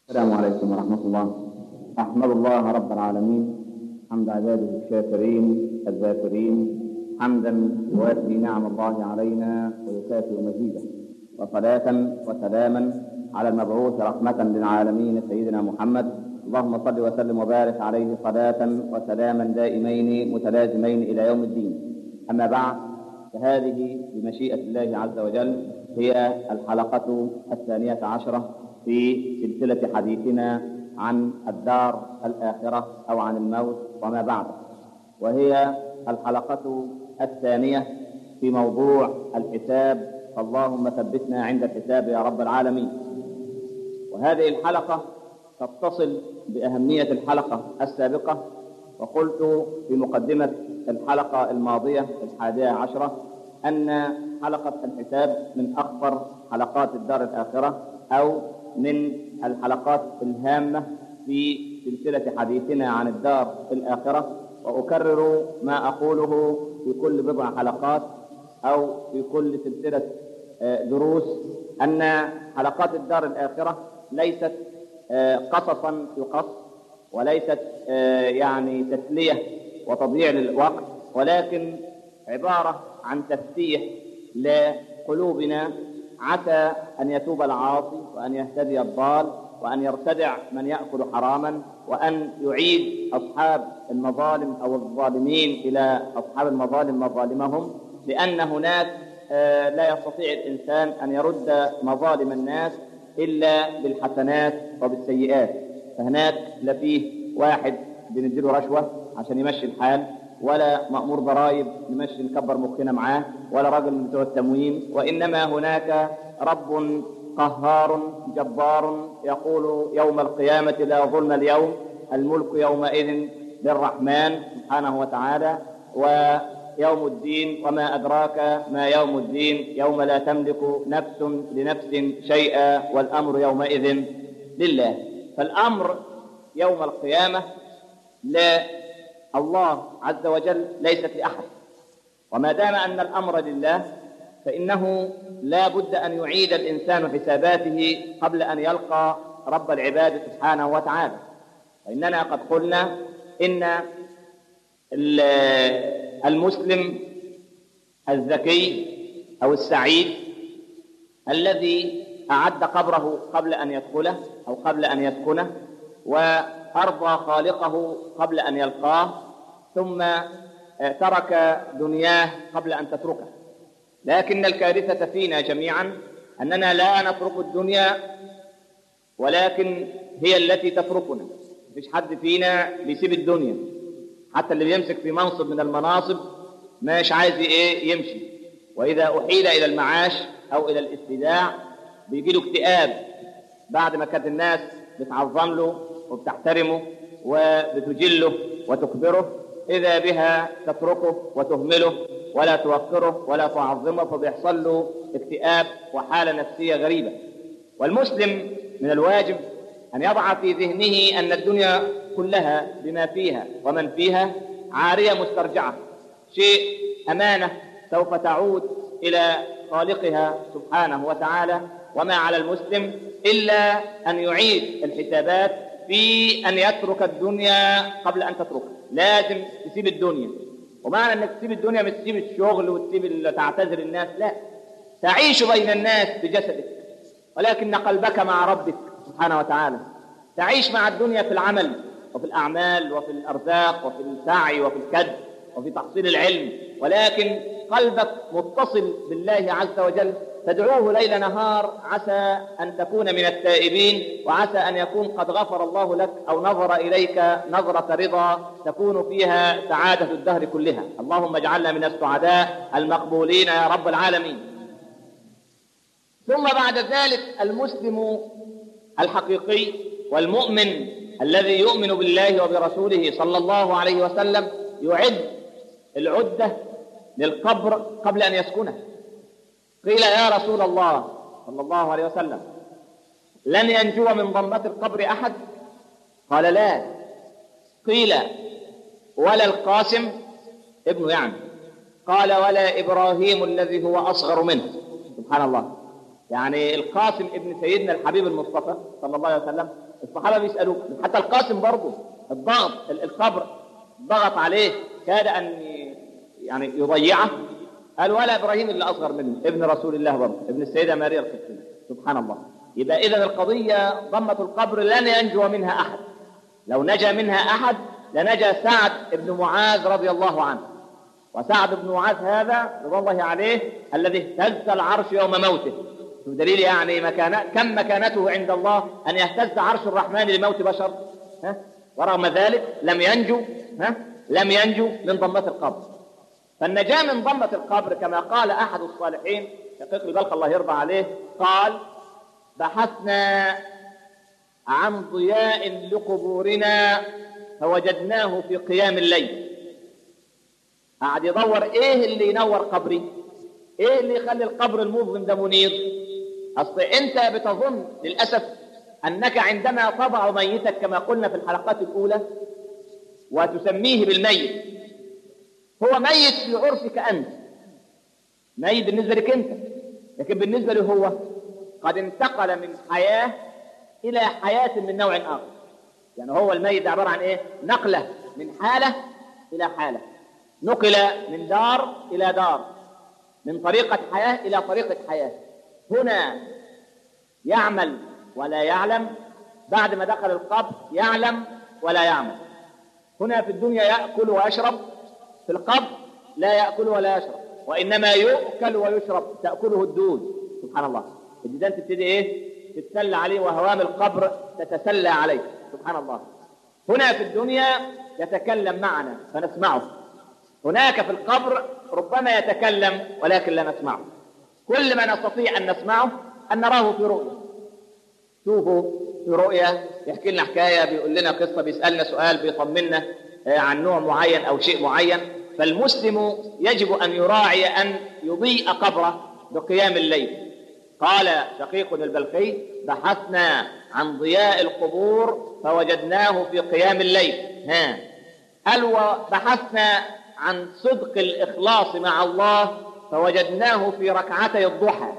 السلام عليكم ورحمة الله أحمد الله رب العالمين حمد عباده الشاكرين الذاكرين حمدا يوافي نعم الله علينا ويكافئ مزيده وصلاة وسلاما على المبعوث رحمة للعالمين سيدنا محمد اللهم صل وسلم وبارك عليه صلاة وسلاما دائمين متلازمين إلى يوم الدين أما بعد فهذه بمشيئة الله عز وجل هي الحلقة الثانية عشرة في سلسلة حديثنا عن الدار الآخرة أو عن الموت وما بعده وهي الحلقة الثانية في موضوع الحساب اللهم ثبتنا عند الحساب يا رب العالمين وهذه الحلقة تتصل بأهمية الحلقة السابقة وقلت في مقدمة الحلقة الماضية الحادية عشرة أن حلقة الحساب من أخطر حلقات الدار الآخرة أو من الحلقات الهامة في سلسلة حديثنا عن الدار الآخرة وأكرر ما أقوله في كل بضع حلقات أو في كل سلسلة دروس أن حلقات الدار الآخرة ليست قصصا يقص وليست يعني تسلية وتضييع للوقت ولكن عبارة عن تفتيح لقلوبنا عسى أن يتوب العاصي وأن يهتدي الضال وأن يرتدع من يأكل حراما وأن يعيد أصحاب المظالم أو الظالمين إلى أصحاب المظالم مظالمهم لأن هناك لا يستطيع الإنسان أن يرد مظالم الناس إلا بالحسنات وبالسيئات فهناك لا فيه واحد بنديله رشوة عشان يمشي الحال ولا مأمور ضرائب نمشي نكبر مخنا معاه ولا راجل من بتوع التموين وإنما هناك رب قهار جبار يقول يوم القيامة لا ظلم اليوم الملك يومئذ للرحمن سبحانه وتعالى ويوم الدين وما أدراك ما يوم الدين يوم لا تملك نفس لنفس شيئا والأمر يومئذ لله فالأمر يوم القيامة لا الله عز وجل ليست لأحد وما دام أن الأمر لله فإنه لا بد أن يعيد الإنسان حساباته قبل أن يلقى رب العباد سبحانه وتعالى فإننا قد قلنا إن المسلم الذكي أو السعيد الذي أعد قبره قبل أن يدخله أو قبل أن يسكنه وأرضى خالقه قبل أن يلقاه ثم ترك دنياه قبل أن تتركه لكن الكارثة فينا جميعا أننا لا نترك الدنيا ولكن هي التي تتركنا مفيش حد فينا بيسيب الدنيا حتى اللي بيمسك في منصب من المناصب مش عايز ايه يمشي واذا احيل الى المعاش او الى الاستداع بيجي له اكتئاب بعد ما كانت الناس بتعظم له وبتحترمه وبتجله وتكبره اذا بها تتركه وتهمله ولا توقره ولا تعظمه فبيحصل له اكتئاب وحاله نفسيه غريبه والمسلم من الواجب ان يضع في ذهنه ان الدنيا كلها بما فيها ومن فيها عاريه مسترجعه شيء امانه سوف تعود الى خالقها سبحانه وتعالى وما على المسلم الا ان يعيد الحسابات في ان يترك الدنيا قبل ان تتركها لازم تسيب الدنيا ومعنى انك تسيب الدنيا مش تسيب الشغل وتسيب تعتذر الناس لا تعيش بين الناس بجسدك ولكن قلبك مع ربك سبحانه وتعالى تعيش مع الدنيا في العمل وفي الأعمال وفي الأرزاق وفي السعي وفي الكد وفي تحصيل العلم ولكن قلبك متصل بالله عز وجل تدعوه ليل نهار عسى أن تكون من التائبين وعسى أن يكون قد غفر الله لك أو نظر إليك نظرة رضا تكون فيها سعادة الدهر كلها اللهم اجعلنا من السعداء المقبولين يا رب العالمين ثم بعد ذلك المسلم الحقيقي والمؤمن الذي يؤمن بالله وبرسوله صلى الله عليه وسلم يعد العدة للقبر قبل أن يسكنه قيل يا رسول الله صلى الله عليه وسلم لن ينجو من ضمة القبر أحد قال لا قيل ولا القاسم ابنه يعني قال ولا إبراهيم الذي هو أصغر منه سبحان الله يعني القاسم ابن سيدنا الحبيب المصطفى صلى الله عليه وسلم الصحابة بيسألوه حتى القاسم برضه الضغط القبر ضغط عليه كاد أن يعني يضيعه قال ولا إبراهيم إلا أصغر منه ابن رسول الله برضه ابن السيدة ماريا القبطية سبحان الله يبقى إذا القضية ضمة القبر لن ينجو منها أحد لو نجا منها أحد لنجا سعد بن معاذ رضي الله عنه وسعد بن معاذ هذا رضي الله عليه الذي اهتز العرش يوم موته دليل يعني مكانة كم مكانته عند الله أن يهتز عرش الرحمن لموت بشر ها؟ ورغم ذلك لم ينجو ها؟ لم ينجو من ضمة القبر فالنجاة من ضمة القبر كما قال أحد الصالحين شقيق البلخ الله يرضى عليه قال بحثنا عن ضياء لقبورنا فوجدناه في قيام الليل قعد يدور ايه اللي ينور قبري ايه اللي يخلي القبر المظلم ده منير اصل انت بتظن للاسف انك عندما تضع ميتك كما قلنا في الحلقات الاولى وتسميه بالميت هو ميت في عرفك انت ميت بالنسبه لك انت لكن بالنسبه له هو قد انتقل من حياه الى حياه من نوع اخر يعني هو الميت عباره عن ايه نقله من حاله الى حاله نقل من دار الى دار من طريقه حياه الى طريقه حياه هنا يعمل ولا يعلم بعد ما دخل القبر يعلم ولا يعمل هنا في الدنيا ياكل ويشرب في القبر لا ياكل ولا يشرب وانما يؤكل ويشرب تاكله الدود سبحان الله الديدان تبتدي ايه تتسلى عليه وهوام القبر تتسلى عليه سبحان الله هنا في الدنيا يتكلم معنا فنسمعه هناك في القبر ربما يتكلم ولكن لا نسمعه كل ما نستطيع ان نسمعه ان نراه في رؤيا شوفوا في رؤيا يحكي لنا حكايه بيقول لنا قصه بيسالنا سؤال بيطمنا عن نوع معين او شيء معين فالمسلم يجب ان يراعي ان يضيء قبره بقيام الليل قال شقيق البلخي بحثنا عن ضياء القبور فوجدناه في قيام الليل ها قال وبحثنا عن صدق الإخلاص مع الله فوجدناه في ركعتي الضحى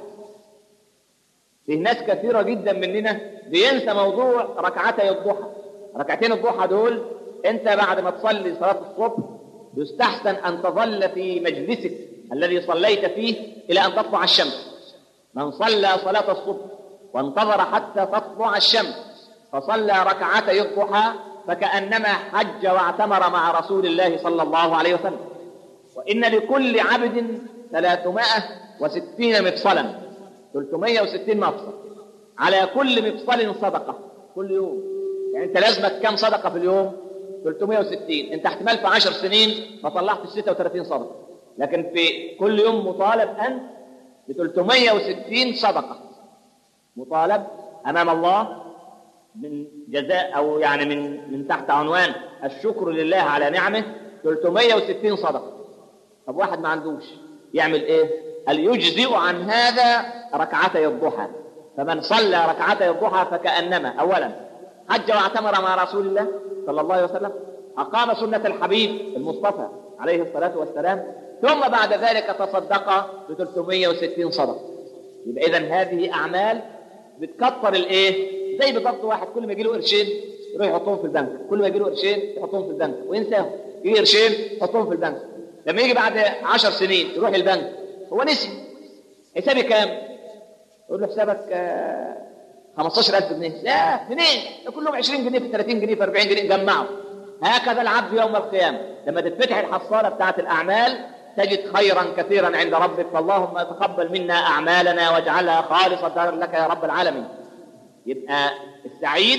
في ناس كثيرة جدا مننا بينسى موضوع ركعتي الضحى ركعتين الضحى دول انت بعد ما تصلي صلاة الصبح يستحسن ان تظل في مجلسك الذي صليت فيه الى ان تطلع الشمس من صلى صلاة الصبح وانتظر حتى تطلع الشمس فصلى ركعتي الضحى فكأنما حج واعتمر مع رسول الله صلى الله عليه وسلم وإن لكل عبد ثلاثمائة وستين مفصلا 360 مفصل على كل مفصل صدقة كل يوم يعني أنت لازمك كم صدقة في اليوم 360 أنت احتمال في 10 سنين ما طلعتش 36 صدقة لكن في كل يوم مطالب أنت ب 360 صدقة مطالب أمام الله من جزاء أو يعني من من تحت عنوان الشكر لله على نعمه 360 صدقة طب واحد ما عندوش يعمل إيه؟ قال يجزئ عن هذا ركعتي الضحى فمن صلى ركعتي الضحى فكأنما أولا حج واعتمر مع رسول الله صلى الله عليه وسلم أقام سنة الحبيب المصطفى عليه الصلاة والسلام ثم بعد ذلك تصدق ب 360 صدقه يبقى اذا هذه اعمال بتكتر الايه زي بالضبط واحد كل ما يجي له قرشين يروح يحطهم في البنك كل ما يجي له قرشين يحطهم في البنك وينساهم يجي قرشين يحطهم في البنك لما يجي بعد 10 سنين يروح البنك هو نسي حسابي كام يقول له حسابك آه 15000 جنيه لا منين ده كلهم 20 جنيه في 30 جنيه في 40 جنيه جمعوا هكذا العبد يوم القيامه لما تتفتح الحصاله بتاعت الاعمال تجد خيرا كثيرا عند ربك فاللهم تقبل منا اعمالنا واجعلها خالصه لك يا رب العالمين يبقى السعيد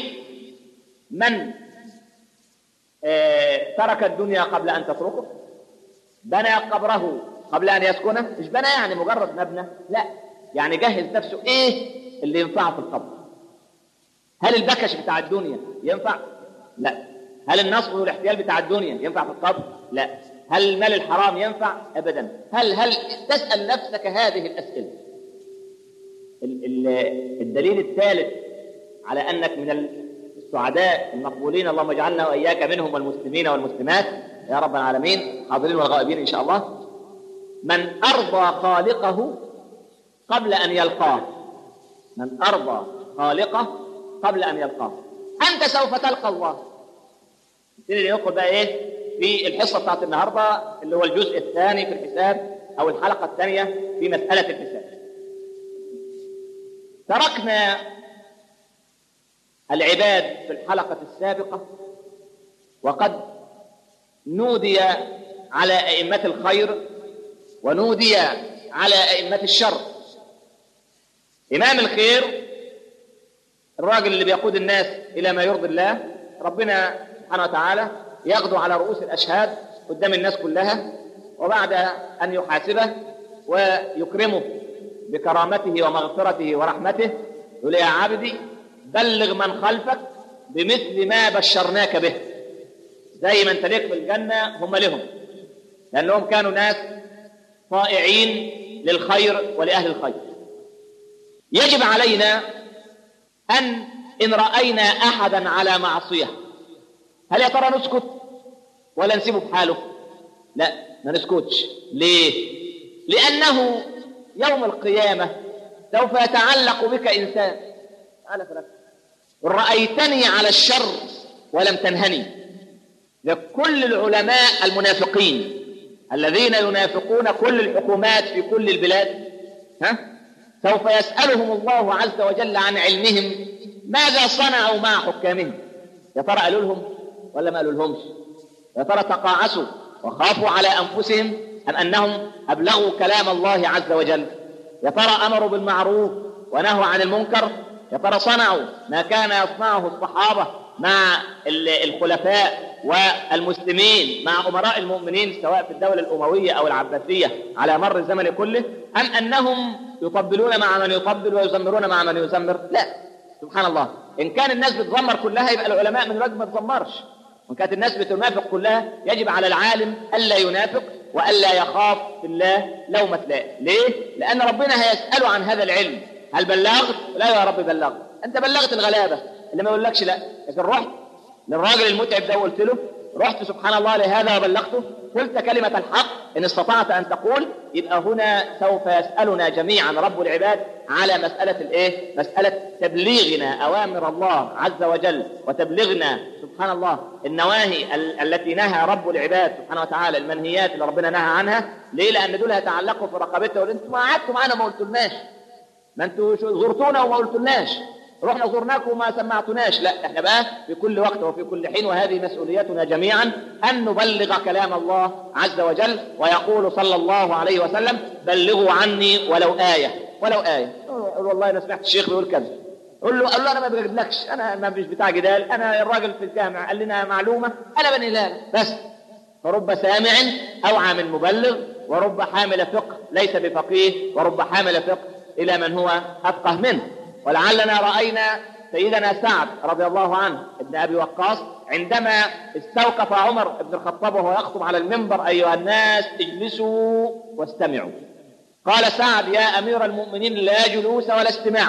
من آه ترك الدنيا قبل ان تتركه بنى قبره قبل ان يسكنه مش بنى يعني مجرد مبنى لا يعني جهز نفسه ايه اللي ينفعه في القبر هل البكش بتاع الدنيا ينفع لا هل النصب والاحتيال بتاع الدنيا ينفع في القبر لا هل المال الحرام ينفع ابدا هل هل تسال نفسك هذه الاسئله الدليل الثالث على انك من السعداء المقبولين اللهم اجعلنا واياك منهم والمسلمين والمسلمات يا رب العالمين حاضرين والغائبين ان شاء الله من ارضى خالقه قبل ان يلقاه من أرضى خالقه قبل أن يلقاه أنت سوف تلقى الله نبتدي ندخل بقى إيه في الحصة بتاعت النهاردة اللي هو الجزء الثاني في الحساب أو الحلقة الثانية في مسألة الحساب تركنا العباد في الحلقة السابقة وقد نودي على أئمة الخير ونودي على أئمة الشر إمام الخير الراجل اللي بيقود الناس إلى ما يرضي الله ربنا سبحانه وتعالى يغدو على رؤوس الأشهاد قدام الناس كلها وبعد أن يحاسبه ويكرمه بكرامته ومغفرته ورحمته يقول يا عبدي بلغ من خلفك بمثل ما بشرناك به زي ما انت ليك في الجنة هم لهم لأنهم كانوا ناس طائعين للخير ولأهل الخير يجب علينا أن إن رأينا أحدا على معصية هل يا ترى نسكت ولا نسيبه في حاله لا ما نسكتش ليه لأنه يوم القيامة سوف يتعلق بك إنسان تعال فلك رأيتني على الشر ولم تنهني لكل العلماء المنافقين الذين ينافقون كل الحكومات في كل البلاد ها سوف يسألهم الله عز وجل عن علمهم ماذا صنعوا مع حكامهم يا ترى قالوا لهم ولا ما قالوا لهمش يا ترى تقاعسوا وخافوا على أنفسهم أم أنهم أبلغوا كلام الله عز وجل يا ترى أمروا بالمعروف ونهوا عن المنكر يا ترى صنعوا ما كان يصنعه الصحابة مع الخلفاء والمسلمين مع أمراء المؤمنين سواء في الدولة الأموية أو العباسية على مر الزمن كله أم أنهم يطبلون مع من يطبل ويزمرون مع من يزمر لا سبحان الله إن كان الناس بتزمر كلها يبقى العلماء من الواجب ما تزمرش وإن كانت الناس بتنافق كلها يجب على العالم ألا ينافق وألا يخاف في الله لومة لائم ليه؟ لأن ربنا هيسأله عن هذا العلم هل بلغت؟ لا يا رب بلغت أنت بلغت الغلابة اللي ما يقولكش لا لكن رحت للراجل المتعب ده وقلت له رحت سبحان الله لهذا وبلغته قلت كلمة الحق إن استطعت أن تقول يبقى هنا سوف يسألنا جميعا رب العباد على مسألة الإيه؟ مسألة تبليغنا أوامر الله عز وجل وتبلغنا سبحان الله النواهي ال- التي نهى رب العباد سبحانه وتعالى المنهيات اللي ربنا نهى عنها ليه؟ لأن دول هيتعلقوا في رقبته انتوا ما قعدتوا معانا ما قلتولناش ما انتوا شو- زرتونا وما قلتولناش رحنا زرناكم وما سمعتوناش لا احنا بقى في كل وقت وفي كل حين وهذه مسؤوليتنا جميعا ان نبلغ كلام الله عز وجل ويقول صلى الله عليه وسلم بلغوا عني ولو آية ولو آية يقول والله انا سمعت الشيخ بيقول كذا قول له قال له انا ما بجيبلكش انا ما مش بتاع جدال انا الراجل في الجامع قال لنا معلومه انا بني لا بس فرب سامع اوعى من مبلغ ورب حامل فقه ليس بفقيه ورب حامل فقه الى من هو افقه منه ولعلنا راينا سيدنا سعد رضي الله عنه ابن ابي وقاص عندما استوقف عمر بن الخطاب وهو يخطب على المنبر ايها الناس اجلسوا واستمعوا قال سعد يا امير المؤمنين لا جلوس ولا استماع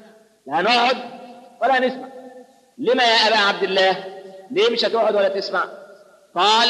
لا نقعد ولا نسمع لما يا ابا عبد الله ليه مش هتقعد ولا تسمع قال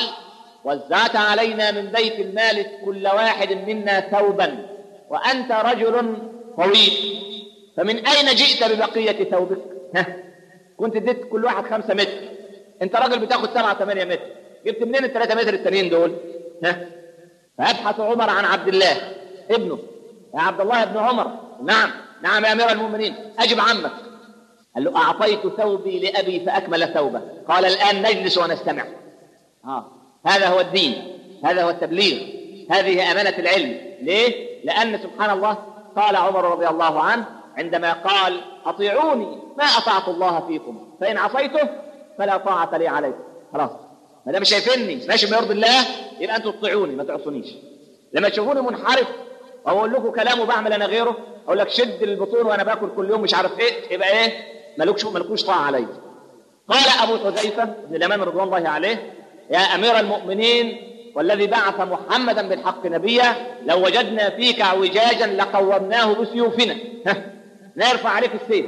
وزعت علينا من بيت المال كل واحد منا ثوبا وانت رجل طويل فمن اين جئت ببقيه ثوبك ها كنت اديت كل واحد خمسة متر انت راجل بتاخد سبعة ثمانية متر جبت منين الثلاثة متر التانيين دول ها فيبحث عمر عن عبد الله ابنه يا عبد الله ابن عمر نعم نعم يا امير المؤمنين اجب عمك قال له اعطيت ثوبي لابي فاكمل ثوبه قال الان نجلس ونستمع آه. هذا هو الدين هذا هو التبليغ هذه امانه العلم ليه لان سبحان الله قال عمر رضي الله عنه عندما قال اطيعوني ما اطعت الله فيكم فان عصيته فلا طاعه لي عليكم خلاص ما دام شايفيني ماشي ما يرضي الله يبقى انتوا تطيعوني ما تعصونيش لما تشوفوني منحرف او اقول لكم كلام وبعمل انا غيره اقول لك شد البطون وانا باكل كل يوم مش عارف ايه يبقى ايه مالكش مالكوش طاعه عليا قال ابو حذيفه بن اليمان رضوان الله عليه يا امير المؤمنين والذي بعث محمدا بالحق نبيا لو وجدنا فيك اعوجاجا لقومناه بسيوفنا ها، نرفع عليك السيف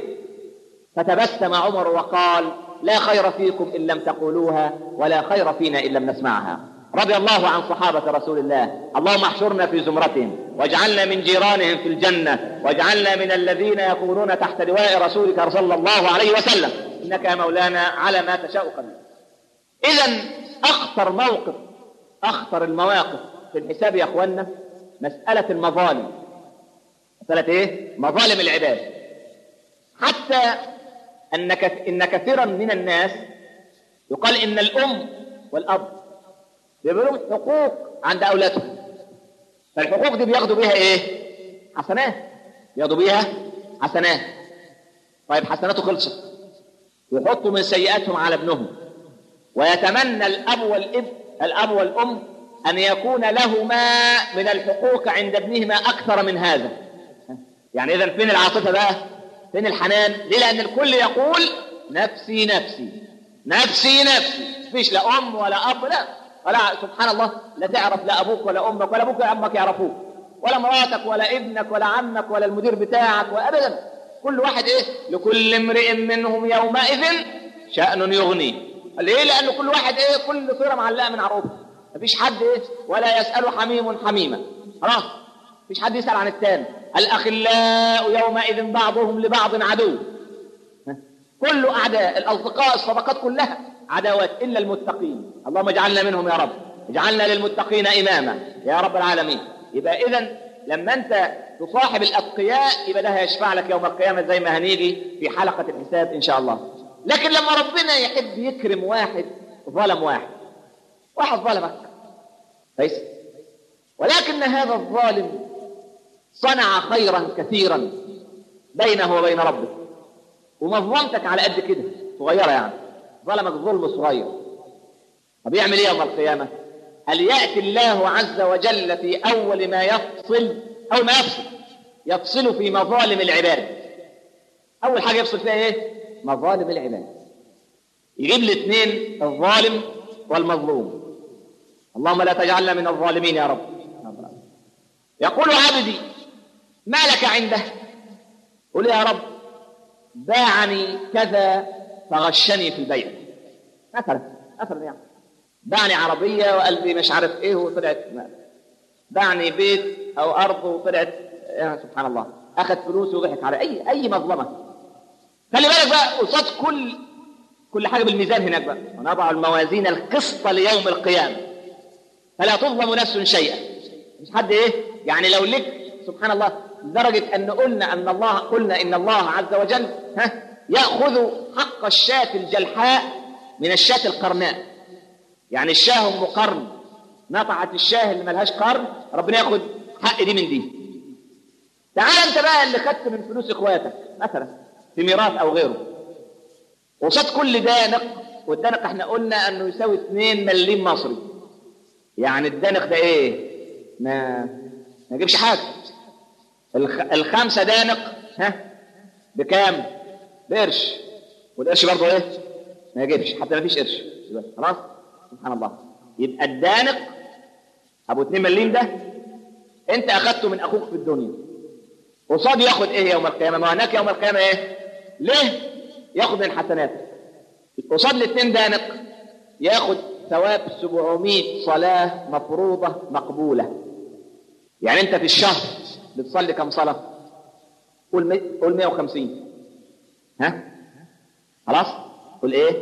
فتبسم عمر وقال لا خير فيكم ان لم تقولوها ولا خير فينا ان لم نسمعها رضي الله عن صحابه رسول الله اللهم احشرنا في زمرتهم واجعلنا من جيرانهم في الجنة واجعلنا من الذين يكونون تحت لواء رسولك صلى الله عليه وسلم إنك يا مولانا على ما تشاء قدير إذا أخطر موقف أخطر المواقف في الحساب يا أخوانا مسألة المظالم مسألة إيه؟ مظالم العباد حتى أن إن كثيرا من الناس يقال إن الأم والأب بيبقى لهم حقوق عند أولادهم فالحقوق دي بياخدوا بيها إيه؟ حسنات بياخدوا بيها حسنات طيب حسناته خلصت يحطوا من سيئاتهم على ابنهم ويتمنى الأب والابن الأب والأم أن يكون لهما من الحقوق عند ابنهما أكثر من هذا يعني إذا فين العاطفة بقى فين الحنان ليه لأن الكل يقول نفسي نفسي نفسي نفسي مفيش لا أم ولا أب لا ولا سبحان الله لا تعرف لا أبوك ولا أمك ولا أبوك ولا أمك يعرفوك ولا مراتك ولا ابنك ولا عمك ولا المدير بتاعك وأبدا كل واحد إيه لكل امرئ منهم يومئذ شأن يغني ليه لأن كل واحد إيه كل صورة معلقة من عروفه مفيش حد إيه ولا يسأل حميم حميما خلاص مفيش حد يسأل عن الثاني الأخلاء يومئذ بعضهم لبعض عدو كل أعداء الأصدقاء الصداقات كلها عداوات إلا المتقين اللهم اجعلنا منهم يا رب اجعلنا للمتقين إماما يا رب العالمين يبقى إذا لما أنت تصاحب الأتقياء يبقى ده هيشفع لك يوم القيامة زي ما هنيجي في حلقة الحساب إن شاء الله لكن لما ربنا يحب يكرم واحد ظلم واحد واحد ظلمك كويس ولكن هذا الظالم صنع خيرا كثيرا بينه وبين ربه ومظلمتك على قد كده صغيره يعني ظلمك ظلم صغير طب يعمل ايه يوم القيامه هل ياتي الله عز وجل في اول ما يفصل اول ما يفصل يفصل في مظالم العباد اول حاجه يفصل فيها ايه مظالم العباد يجيب الاثنين الظالم والمظلوم اللهم لا تجعلنا من الظالمين يا رب يقول عبدي ما لك عنده قل يا رب باعني كذا فغشني في البيع مثلا مثلا يعني باعني عربية وقلبي مش عارف ايه وطلعت باعني بيت او ارض وطلعت يعني سبحان الله اخذ فلوس وضحك على اي اي مظلمة خلي بالك بقى قصاد كل كل حاجة بالميزان هناك بقى ونضع الموازين القسط ليوم القيامة فلا تظلم نفس شيئا مش حد ايه يعني لو لك سبحان الله لدرجة أن قلنا أن الله قلنا إن الله عز وجل ها يأخذ حق الشاة الجلحاء من الشاة القرناء يعني الشاه أم قرن نطعت الشاه اللي ملهاش قرن ربنا ياخد حق دي من دي تعال أنت بقى اللي خدت من فلوس إخواتك مثلا في ميراث أو غيره وصاد كل دانق والدانق احنا قلنا أنه يساوي 2 مليم مصري يعني الدانق ده إيه؟ ما ما يجيبش حاجة الخ... الخمسة دانق ها بكام؟ بقرش والقرش برضه ايه؟ ما يجيبش حتى ما فيش قرش خلاص؟ سبحان الله يبقى الدانق ابو 2 مليم ده انت اخذته من اخوك في الدنيا قصاد ياخد ايه يوم القيامه؟ ما هناك يوم القيامه ايه؟ ليه؟ ياخد من حسناتك قصاد الاثنين دانق ياخد ثواب 700 صلاه مفروضه مقبوله يعني انت في الشهر بتصلي كم صلاة قول مي... قول 150 ها خلاص قول ايه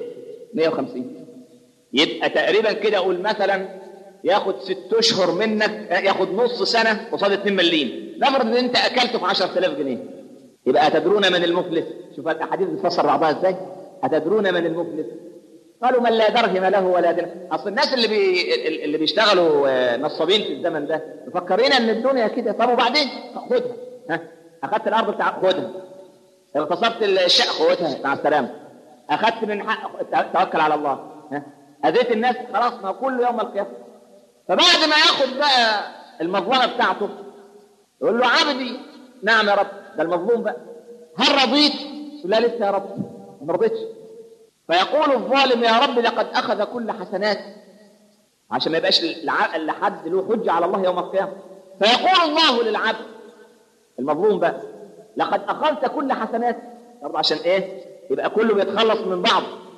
150 يبقى تقريبا كده قول مثلا ياخد ست اشهر منك ياخد نص سنة قصاد 2 مليم نفرض ان انت اكلته في 10000 جنيه يبقى اتدرون من المفلس شوف الاحاديث بتفسر بعضها ازاي اتدرون من المفلس قالوا من لا درهم له ولا درهم اصل الناس اللي بي... اللي بيشتغلوا نصابين في الزمن ده مفكرين ان الدنيا كده طب وبعدين خدها ها اخذت الارض بتاع خدها اغتصبت الشقه خدها مع السلامه اخذت من حق توكل على الله ها اذيت الناس خلاص ما كل يوم القيامه فبعد ما ياخد بقى المظلمه بتاعته يقول له عبدي نعم يا رب ده المظلوم بقى هل رضيت؟ لا لسه يا رب ما رضيتش فيقول الظالم يا رب لقد أخذ كل حسنات عشان ما يبقاش لحد له حجة على الله يوم القيامة فيقول الله للعبد المظلوم بقى لقد أخذت كل حسنات برضه عشان إيه يبقى كله بيتخلص من بعض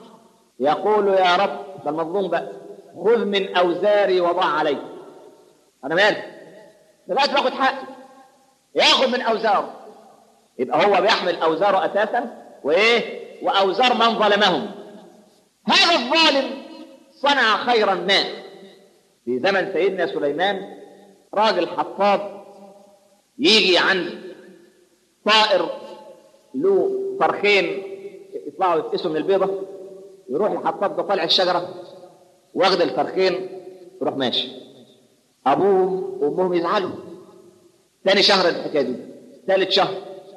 يقول يا رب ده المظلوم بقى خذ من أوزاري وضع علي أنا مالي لغايه ما اخد حقي ياخد من اوزاره يبقى هو بيحمل اوزاره اساسا وايه واوزار من ظلمهم هذا الظالم صنع خيرا ما في زمن سيدنا سليمان راجل حطاب يجي عند طائر له فرخين يطلعوا يتقسوا من البيضة يروح الحطاب ده طالع الشجرة واخد الفرخين يروح ماشي أبوهم وأمهم يزعلوا ثاني شهر الحكاية دي ثالث شهر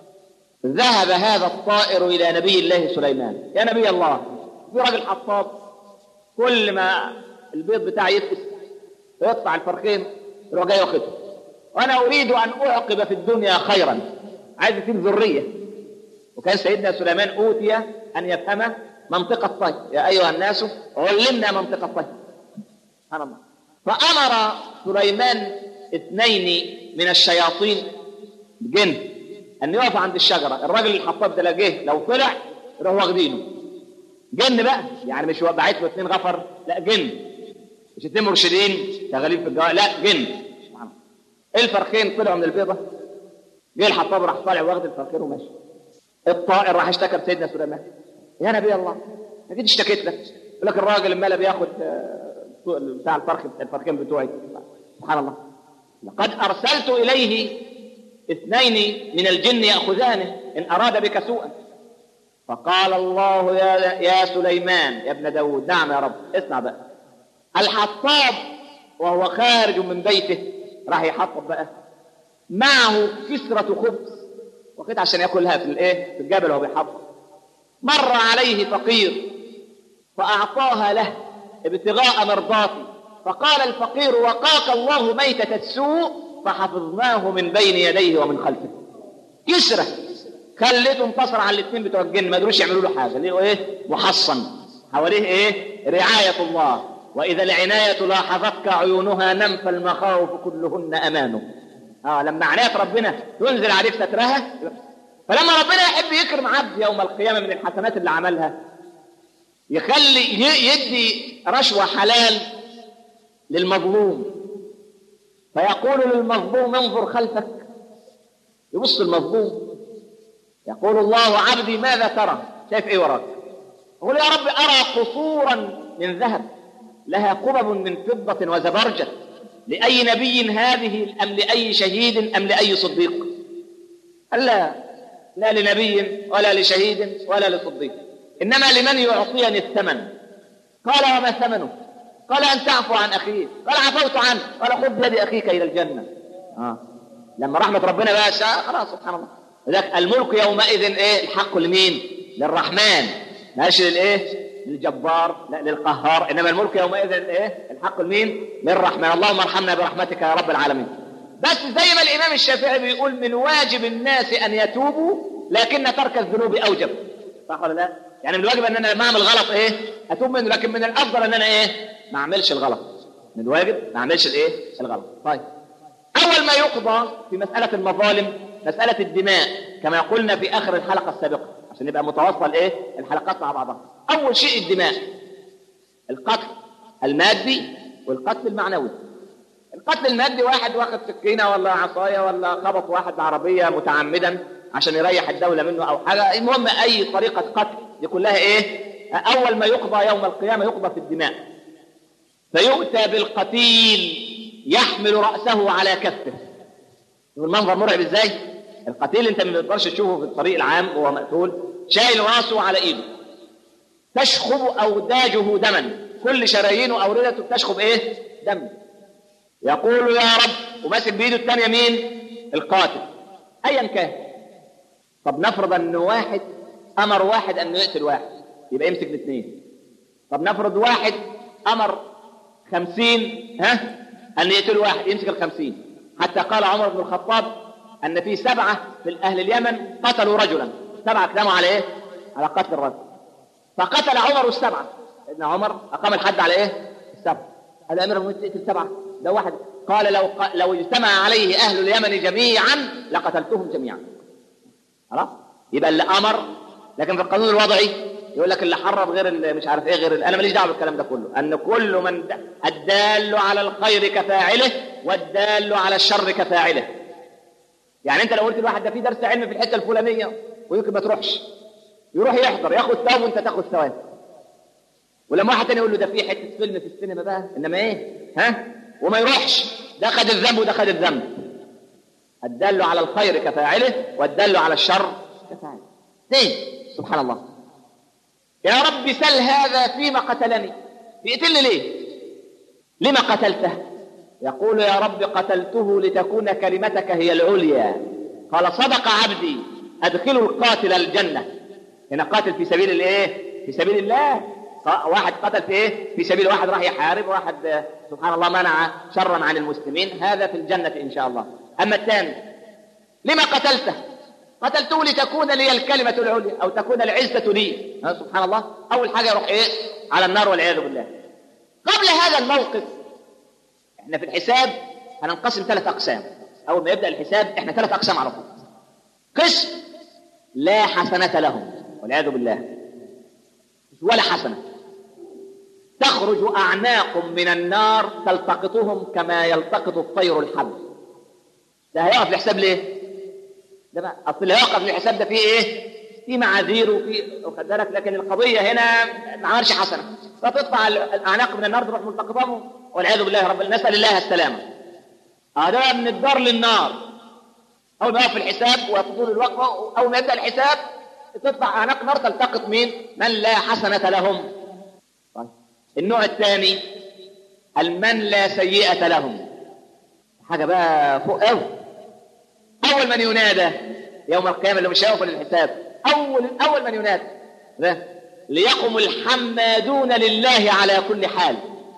ذهب هذا الطائر إلى نبي الله سليمان يا نبي الله في راجل حطاب كل ما البيض بتاعي يتقس ويطلع الفرخين يروح جاي واخده وانا اريد ان اعقب في الدنيا خيرا عايز يسيب ذريه وكان سيدنا سليمان اوتي ان يفهم منطق الطير يا ايها الناس علمنا منطق الطير سبحان الله فامر سليمان اثنين من الشياطين الجن ان يقف عند الشجره الراجل الحطاب ده لقيه لو طلع يروح واخدينه جن بقى يعني مش بعت له اثنين غفر لا جن مش اثنين مرشدين شغالين في الجوال لا جن سبحان الله الفرخين طلعوا من البيضه جه الحطاب راح طالع واخد الفرخين وماشي الطائر راح اشتكى لسيدنا سليمان يا نبي الله ما جيت اشتكيت لك يقول لك الراجل المال بياخد بتاع الفرخ الفرخين بتوعي سبحان الله لقد ارسلت اليه اثنين من الجن ياخذانه ان اراد بك سوءا فقال الله يا يا سليمان يا ابن داود نعم يا رب اسمع بقى الحطاب وهو خارج من بيته راح يحطب بقى معه كسرة خبز وقت عشان ياكلها في الايه في الجبل وهو بيحطب مر عليه فقير فأعطاها له ابتغاء مرضاتي فقال الفقير وقاك الله ميتة السوء فحفظناه من بين يديه ومن خلفه كسرة خليته انتصر على الاثنين بتوع الجن ما قدروش يعملوا له حاجه ليه ايه محصن حواليه ايه رعايه الله واذا العنايه لاحظتك عيونها نم فالمخاوف كلهن امانه اه لما عنايه ربنا تنزل عليك سترها فلما ربنا يحب يكرم عبد يوم القيامه من الحسنات اللي عملها يخلي يدي رشوه حلال للمظلوم فيقول للمظلوم انظر خلفك يبص المظلوم يقول الله عبدي ماذا ترى شايف ايه وراك يقول يا رب ارى قصورا من ذهب لها قبب من فضة وزبرجة لأي نبي هذه أم لأي شهيد أم لأي صديق قال لا لا لنبي ولا لشهيد ولا لصديق إنما لمن يعطيني الثمن قال وما ثمنه قال أن تعفو عن أخيك قال عفوت عنه قال خذ بيد أخيك إلى الجنة آه. لما رحمة ربنا بقى شاء خلاص سبحان الله لذلك الملك يومئذ ايه الحق لمين للرحمن ماشي للايه للجبار لا للقهار انما الملك يومئذ ايه الحق لمين للرحمن اللهم ارحمنا برحمتك يا رب العالمين بس زي ما الامام الشافعي بيقول من واجب الناس ان يتوبوا لكن ترك الذنوب اوجب صح ولا لا يعني من الواجب ان انا لما اعمل غلط ايه اتوب منه لكن من الافضل ان انا ايه ما اعملش الغلط من الواجب ما اعملش الايه الغلط طيب اول ما يقضى في مساله المظالم مسألة الدماء كما قلنا في آخر الحلقة السابقة عشان يبقى متواصل إيه الحلقات مع بعضها أول شيء الدماء القتل المادي والقتل المعنوي القتل المادي واحد واخد سكينة ولا عصاية ولا خبط واحد بعربية متعمدا عشان يريح الدولة منه أو حاجة المهم أي طريقة قتل دي كلها إيه أول ما يقضى يوم القيامة يقضى في الدماء فيؤتى بالقتيل يحمل رأسه على كفه المنظر مرعب ازاي القتيل انت ما تقدرش تشوفه في الطريق العام وهو مقتول شايل راسه على ايده تشخب اوداجه دما كل شرايينه اوردته بتشخب ايه دم يقول يا رب وماسك بايده الثانيه مين القاتل ايا كان طب نفرض ان واحد امر واحد انه يقتل واحد يبقى يمسك الاثنين طب نفرض واحد امر خمسين ها ان يقتل واحد يمسك الخمسين حتى قال عمر بن الخطاب ان في سبعه من اهل اليمن قتلوا رجلا سبعه كلاموا على ايه؟ على قتل الرجل فقتل عمر السبعه ابن عمر اقام الحد على ايه؟ السبعه هذا امير المؤمنين تقتل سبعه ده واحد قال لو ق... لو اجتمع عليه اهل اليمن جميعا لقتلتهم جميعا خلاص يبقى اللي امر لكن في القانون الوضعي يقول لك اللي حرم غير اللي مش عارف ايه غير انا ماليش دعوه بالكلام ده كله ان كل من الدال على الخير كفاعله والدال على الشر كفاعله يعني انت لو قلت لواحد ده في درس علم في الحته الفلانيه ويمكن ما تروحش يروح يحضر ياخد ثواب وانت تاخد ثواب ولما واحد تاني يقول له ده في حته فيلم في السينما بقى انما ايه ها وما يروحش ده خد الذنب وده خد الذنب الدل على الخير كفاعله والدل على الشر كفاعله ليه سبحان الله يا رب سل هذا فيما قتلني بيقتلني ليه لما قتلته يقول يا رب قتلته لتكون كلمتك هي العليا قال صدق عبدي ادخلوا القاتل الجنه هنا قاتل في سبيل الايه في سبيل الله واحد قتل في ايه في سبيل واحد راح يحارب واحد سبحان الله منع شرا عن المسلمين هذا في الجنه ان شاء الله اما الثاني لما قتلته قتلته لتكون لي الكلمه العليا او تكون العزه لي سبحان الله اول حاجه يروح ايه على النار والعياذ بالله قبل هذا الموقف احنا في الحساب هننقسم ثلاث اقسام اول ما يبدا الحساب احنا ثلاث اقسام على طول قسم لا حسنه لهم والعياذ بالله ولا حسنه تخرج اعناق من النار تلتقطهم كما يلتقط الطير الحب ده هيقف الحساب ليه ده بقى اصل اللي هيوقف الحساب ده فيه ايه في معاذير وفي واخد بالك لكن القضيه هنا ما عملش حسنه فتطلع الاعناق من النار تروح ملتقطهم والعياذ بالله رب نسال الله السلامه هذا من الدار للنار اول ما يقف الحساب وطول الوقفه اول ما يبدا الحساب تطلع اعناق نار تلتقط مين؟ من لا حسنه لهم طيب. النوع الثاني المن لا سيئه لهم حاجه بقى فوق قوي اول من ينادى يوم القيامه اللي مش هيوصل للحساب اول اول من ينادى ده ليقم الحمادون لله على كل حال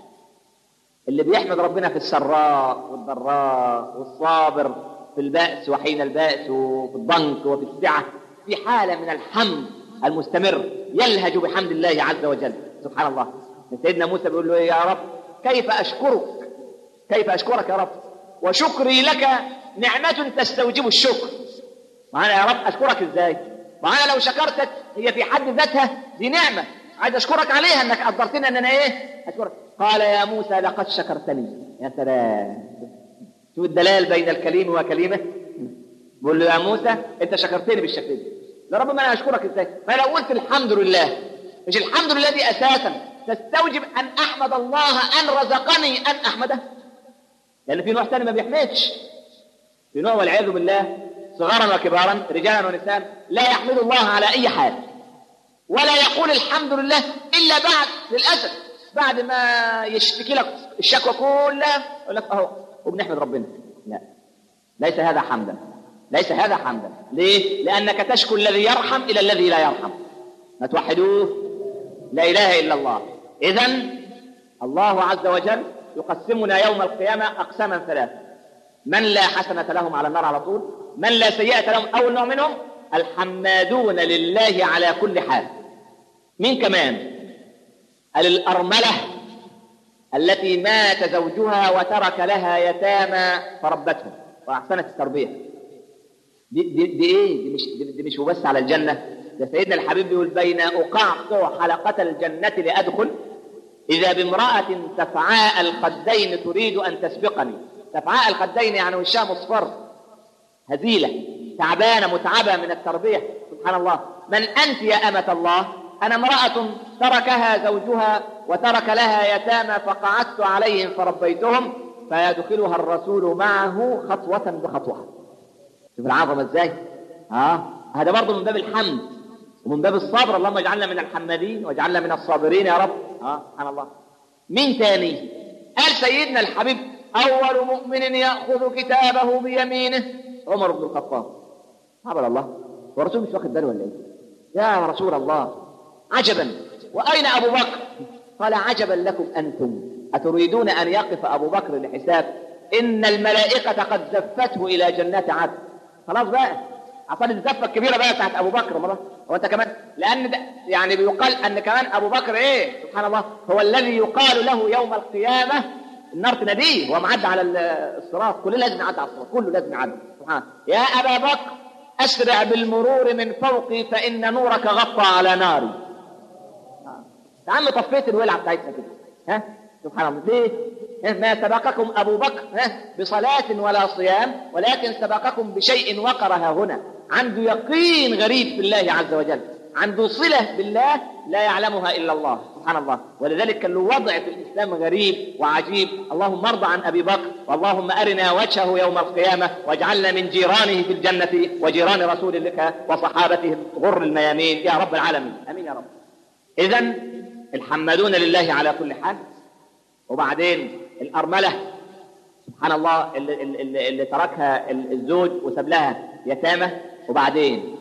اللي بيحمد ربنا في السراء والضراء والصابر في البأس وحين البأس وفي الضنك وفي السعة في حالة من الحمد المستمر يلهج بحمد الله عز وجل سبحان الله سيدنا موسى بيقول له يا رب كيف أشكرك كيف أشكرك يا رب وشكري لك نعمة تستوجب الشكر معنا يا رب أشكرك إزاي معنا لو شكرتك هي في حد ذاتها دي نعمة عايز أشكرك عليها أنك قدرتني أن أنا إيه أشكرك قال يا موسى لقد شكرتني يا سلام شوف الدلال بين الكليم وكلمه بقول له يا موسى انت شكرتني بالشكل ده يا رب ما انا اشكرك ازاي ما لو قلت الحمد لله مش الحمد لله دي اساسا تستوجب ان احمد الله ان رزقني ان احمده لان في نوع ثاني ما بيحمدش في نوع والعياذ بالله صغارا وكبارا رجالا ونساء لا يحمد الله على اي حال ولا يقول الحمد لله الا بعد للاسف بعد ما يشتكي لك الشكوى كلها يقول لك اهو وبنحمد ربنا لا ليس هذا حمدا ليس هذا حمدا ليه لانك تشكو الذي يرحم الى الذي لا يرحم ما توحدوه لا اله الا الله اذا الله عز وجل يقسمنا يوم القيامه اقساما ثلاثه من لا حسنه لهم على النار على طول من لا سيئه لهم اول نوع منهم الحمادون لله على كل حال مين كمان قال الارمله التي مات زوجها وترك لها يتامى فربتهم واحسنت التربيه دي, دي, دي ايه دي مش دي, دي مش وبس على الجنه ده سيدنا الحبيب بيقول بين اقعقع حلقه الجنه لادخل اذا بامراه تفعاء الخدين تريد ان تسبقني تفعاء الخدين يعني وشها مصفر هزيله تعبانه متعبه من التربيه سبحان الله من انت يا امه الله انا امراه تركها زوجها وترك لها يتامى فقعدت عليهم فربيتهم فيدخلها الرسول معه خطوة بخطوة شوف العظمة ازاي ها آه. هذا برضه من باب الحمد ومن باب الصبر اللهم اجعلنا من الحمادين واجعلنا من الصابرين يا رب ها آه. سبحان الله مين تاني قال سيدنا الحبيب اول مؤمن ياخذ كتابه بيمينه عمر بن الخطاب عبد الله والرسول مش واخد باله ولا ايه يا رسول الله عجبا واين ابو بكر قال عجبا لكم انتم اتريدون ان يقف ابو بكر لحساب ان الملائكه قد زفته الى جنات عدن خلاص بقى عطاني الزفه الكبيره بقى بتاعت ابو بكر مرة. هو انت كمان لان ده يعني بيقال ان كمان ابو بكر ايه سبحان الله هو الذي يقال له يوم القيامه النار تناديه هو معدي على الصراط كله لازم يعدي على الصراط كله لازم يعدي سبحان يا ابا بكر اسرع بالمرور من فوقي فان نورك غطى على ناري يا عم طفيت الولعه بتاعتنا كده ها سبحان الله ليه؟ ما سبقكم أبو بكر بصلاة ولا صيام ولكن سبقكم بشيء وقرها هنا عنده يقين غريب في الله عز وجل عنده صلة بالله لا يعلمها إلا الله سبحان الله ولذلك كان له وضع في الإسلام غريب وعجيب اللهم ارضى عن أبي بكر اللهم أرنا وجهه يوم القيامة واجعلنا من جيرانه في الجنة وجيران رسول لك وصحابته غر الميامين يا رب العالمين أمين يا رب إذا الحمدون لله على كل حال وبعدين الأرملة سبحان الله اللي, اللي, اللي تركها الزوج وساب لها يتامى وبعدين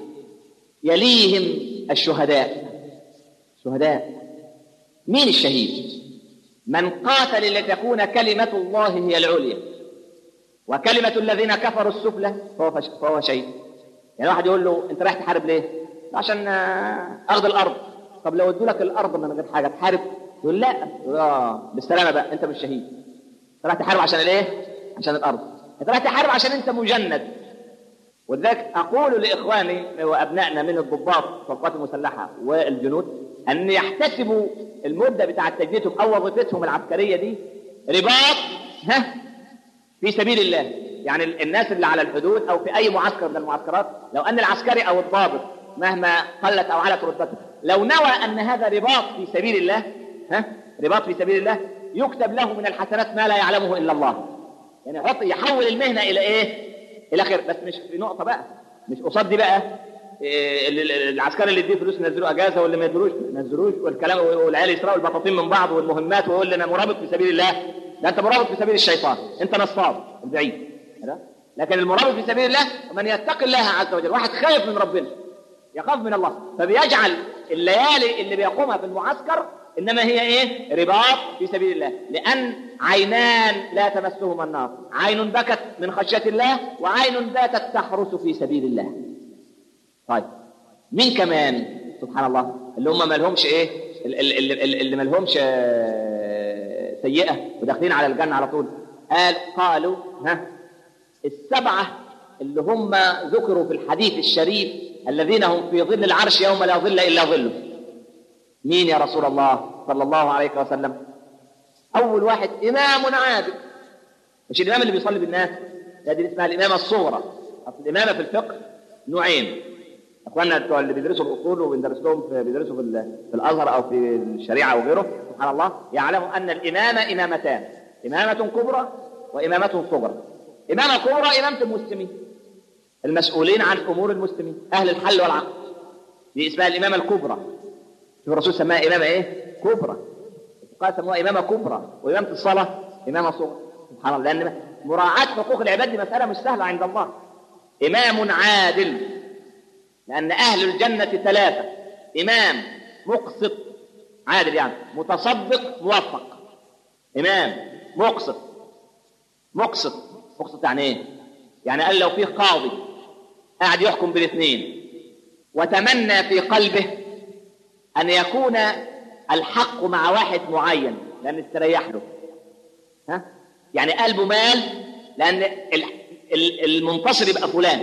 يليهم الشهداء شهداء مين الشهيد من قاتل لتكون كلمة الله هي العليا وكلمة الذين كفروا السفلى فهو, فش... فهو شهيد يعني واحد يقول له انت رايح تحارب ليه عشان اخذ الارض طب لو ادوا لك الارض من غير حاجه تحارب يقول لا اه بالسلامه بقى انت مش شهيد انت رايح تحارب عشان الايه عشان الارض انت رايح تحارب عشان انت مجند ولذلك اقول لاخواني وابنائنا من الضباط في القوات المسلحه والجنود ان يحتسبوا المده بتاعه تجنيدهم او وظيفتهم العسكريه دي رباط ها في سبيل الله يعني الناس اللي على الحدود او في اي معسكر من المعسكرات لو ان العسكري او الضابط مهما قلت او علت رتبته لو نوى ان هذا رباط في سبيل الله ها رباط في سبيل الله يكتب له من الحسنات ما لا يعلمه الا الله يعني يحط يحول المهنه الى ايه الى خير بس مش في نقطه بقى مش قصاد دي بقى إيه العسكري اللي يديه فلوس ينزلوا اجازه واللي ما يدروش ما ينزلوش والكلام والعيال يسرقوا البطاطين من بعض والمهمات ويقول لي انا مرابط في سبيل الله ده انت مرابط في سبيل الشيطان انت نصاب بعيد لكن المرابط في سبيل الله من يتقي الله عز وجل واحد خايف من ربنا يخاف من الله فبيجعل الليالي اللي بيقومها في المعسكر انما هي ايه رباط في سبيل الله لان عينان لا تمسهما النار عين بكت من خشيه الله وعين باتت تحرس في سبيل الله طيب مين كمان سبحان الله اللي هم ما لهمش ايه اللي, اللي, اللي ما لهمش سيئه وداخلين على الجنه على طول قال قالوا ها السبعه اللي هم ذكروا في الحديث الشريف الذين هم في ظل العرش يوم لا ظل الا ظله مين يا رسول الله صلى الله عليه وسلم اول واحد امام عادل مش الامام اللي بيصلي بالناس لا دي اسمها الامامه الصغرى اصل الامامه في الفقه نوعين اخواننا بتوع اللي بيدرسوا الاصول وبندرس لهم في بيدرسوا في, في الازهر او في الشريعه او غيره سبحان الله يعلموا ان الامامه امامتان امامه كبرى وامامه صغرى امامه كبرى امامه المسلمين المسؤولين عن امور المسلمين اهل الحل والعقد دي اسمها الامامه الكبرى شوف الرسول سماها امامه ايه كبرى قال سموها امامه كبرى وامامه الصلاه امامه صغرى سبحان الله لان مراعاه حقوق العباد دي مساله مش سهله عند الله امام عادل لان اهل الجنه ثلاثه امام مقسط عادل يعني متصدق موفق امام مقسط مقسط مقسط يعني ايه يعني قال لو فيه قاضي قاعد يحكم بالاثنين وتمنى في قلبه ان يكون الحق مع واحد معين لان استريح له ها يعني قلبه مال لان المنتصر يبقى فلان